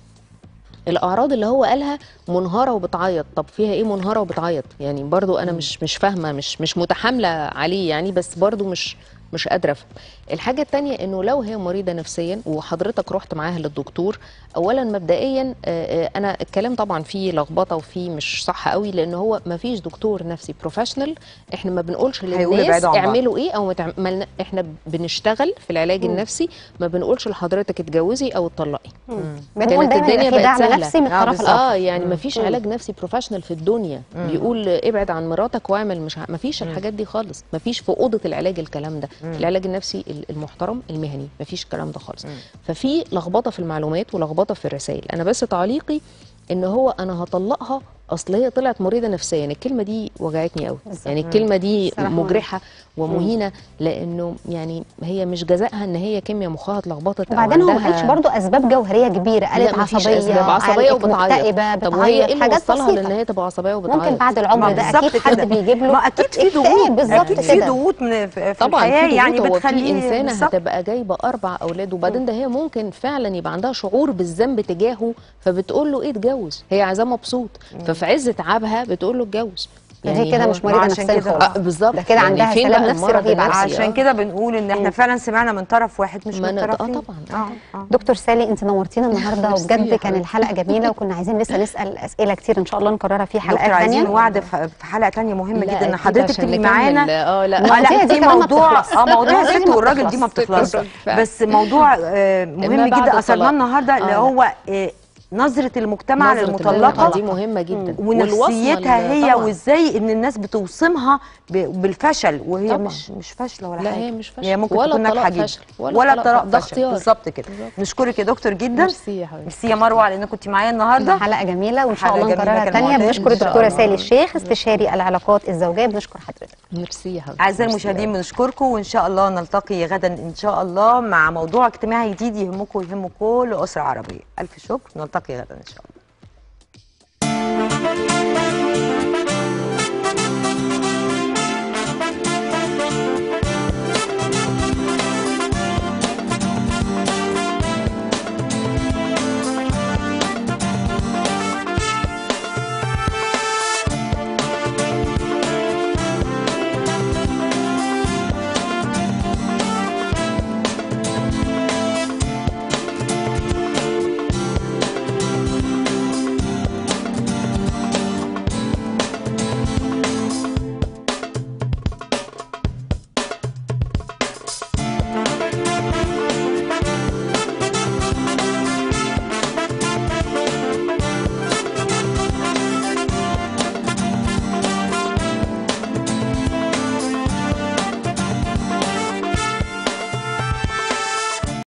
الاعراض اللي هو قالها منهاره وبتعيط طب فيها ايه منهاره وبتعيط يعني برضو انا مش مش فاهمه مش مش متحامله عليه يعني بس برضو مش مش قادره افهم الحاجه التانية انه لو هي مريضه نفسيا وحضرتك رحت معاها للدكتور اولا مبدئيا آه، آه، انا الكلام طبعا فيه لخبطه وفيه مش صح قوي لان هو ما فيش دكتور نفسي بروفيشنال احنا ما بنقولش هيقول للناس ابعدوا عن بعض. اعملوا ايه او ما تعم- ملنا- احنا بنشتغل في العلاج النفسي ما بنقولش لحضرتك اتجوزي او اتطلقي بنقول كانت دايما الدنيا يبقى في بقت دعم سهلة. نفسي من آه، الطرف بس- الاخر اه يعني ما فيش علاج نفسي بروفيشنال في الدنيا بيقول ابعد عن مراتك واعمل مش ما فيش الحاجات دي خالص ما فيش في اوضه العلاج الكلام ده العلاج النفسي ال- المحترم المهني ما فيش الكلام ده خالص ففي لخبطه في المعلومات ولخبطه في الرسائل انا بس تعليقي ان هو انا هطلقها اصل هي طلعت مريضه نفسيا الكلمه دي وجعتني قوي يعني الكلمه دي صراحة مجرحه ومهينه لانه يعني هي مش جزائها ان هي كيمياء مخها اتلخبطت أو وبعدين هو ما عندها- قالش برضه اسباب جوهريه كبيره قالت لا، مفيش عصبيه أسباب. عصبيه قالت وبتعيط مكتئبه طب وهي ايه بتعيط اللي حاجات وصلها لان بسيطه هي تبقى عصبيه وبتعيط ممكن بعد ما العمر ده بالظبط اكيد حد كده. بيجيب له ما اكيد في اكتئاب ضغوط بالظبط اكيد في كده. ضغوط من في في طبعا الحياه في يعني ضغوط هو في بتخليه انسانه بالظبط. هتبقى جايبه اربع اولاد وبعدين ده هي ممكن فعلا يبقى عندها شعور بالذنب تجاهه فبتقول له ايه اتجوز هي عايزاه مبسوط ففي عز تعبها بتقول له اتجوز دي كده هو- مش مريضه عشان نفسيه كده- خالص آه، بالظبط ده كده يعني عندها فين سلام بقى نفسي المرض رهيب النفسي؟ عشان آه. كده بنقول ان احنا فعلا سمعنا من طرف واحد مش ما من أنا- آه طرفين طبعاً. اه اه دكتور سالي انت نورتينا النهارده ميرسي وبجد يا كان حبيبتي. الحلقه جميله وكنا عايزين لسه نسال اسئله كتير ان شاء الله نكررها في دكتور حلقات عايزين ثانيه وعد في في حلقه تانية مهمه لا، جدا ان أكيد حضرتك عشان تبقي نكمل. معانا اه لا اه المواضيع لا دي في كمان ما موضوع بتخلص. اه موضوع المواضيع الست دي ما والراجل دي ما بتخلص. بتخلصش فعلا. بس موضوع آه، مهم ما بعد جدا اثرناه الطلاق. النهارده اللي آه، لا. هو آه، نظره المجتمع نظرة للمطلقه دي مهمه جدا ونفسيتها والوصمة هي طبعاً. وازاي ان الناس بتوصمها ب- بالفشل وهي طبعاً. مش مش فاشله ولا لا، حاجه هي مش فاشلة. هي ممكن ولا تكون الطلاق ناجحه جدا فشل. ولا ولا الطلاق الطلاق ده فشل. اختيار بالظبط كده نشكرك يا دكتور جدا ميرسي يا حبيبتي ميرسي يا مروه على انك كنت معايا النهارده حلقه جميله وان شاء حلقة الله جميلة نكررها كالمعتاد. ثانيه بنشكر إن شاء الدكتوره الله. سالي الشيخ استشاري العلاقات الزوجيه بنشكر حضرتك ميرسي يا حبيبتي اعزائي ميرسي المشاهدين بنشكركم وان شاء الله نلتقي غدا ان شاء الله مع موضوع اجتماعي جديد يهمكم ويهم كل اسره عربيه الف شكر نلتقي غدا ان شاء الله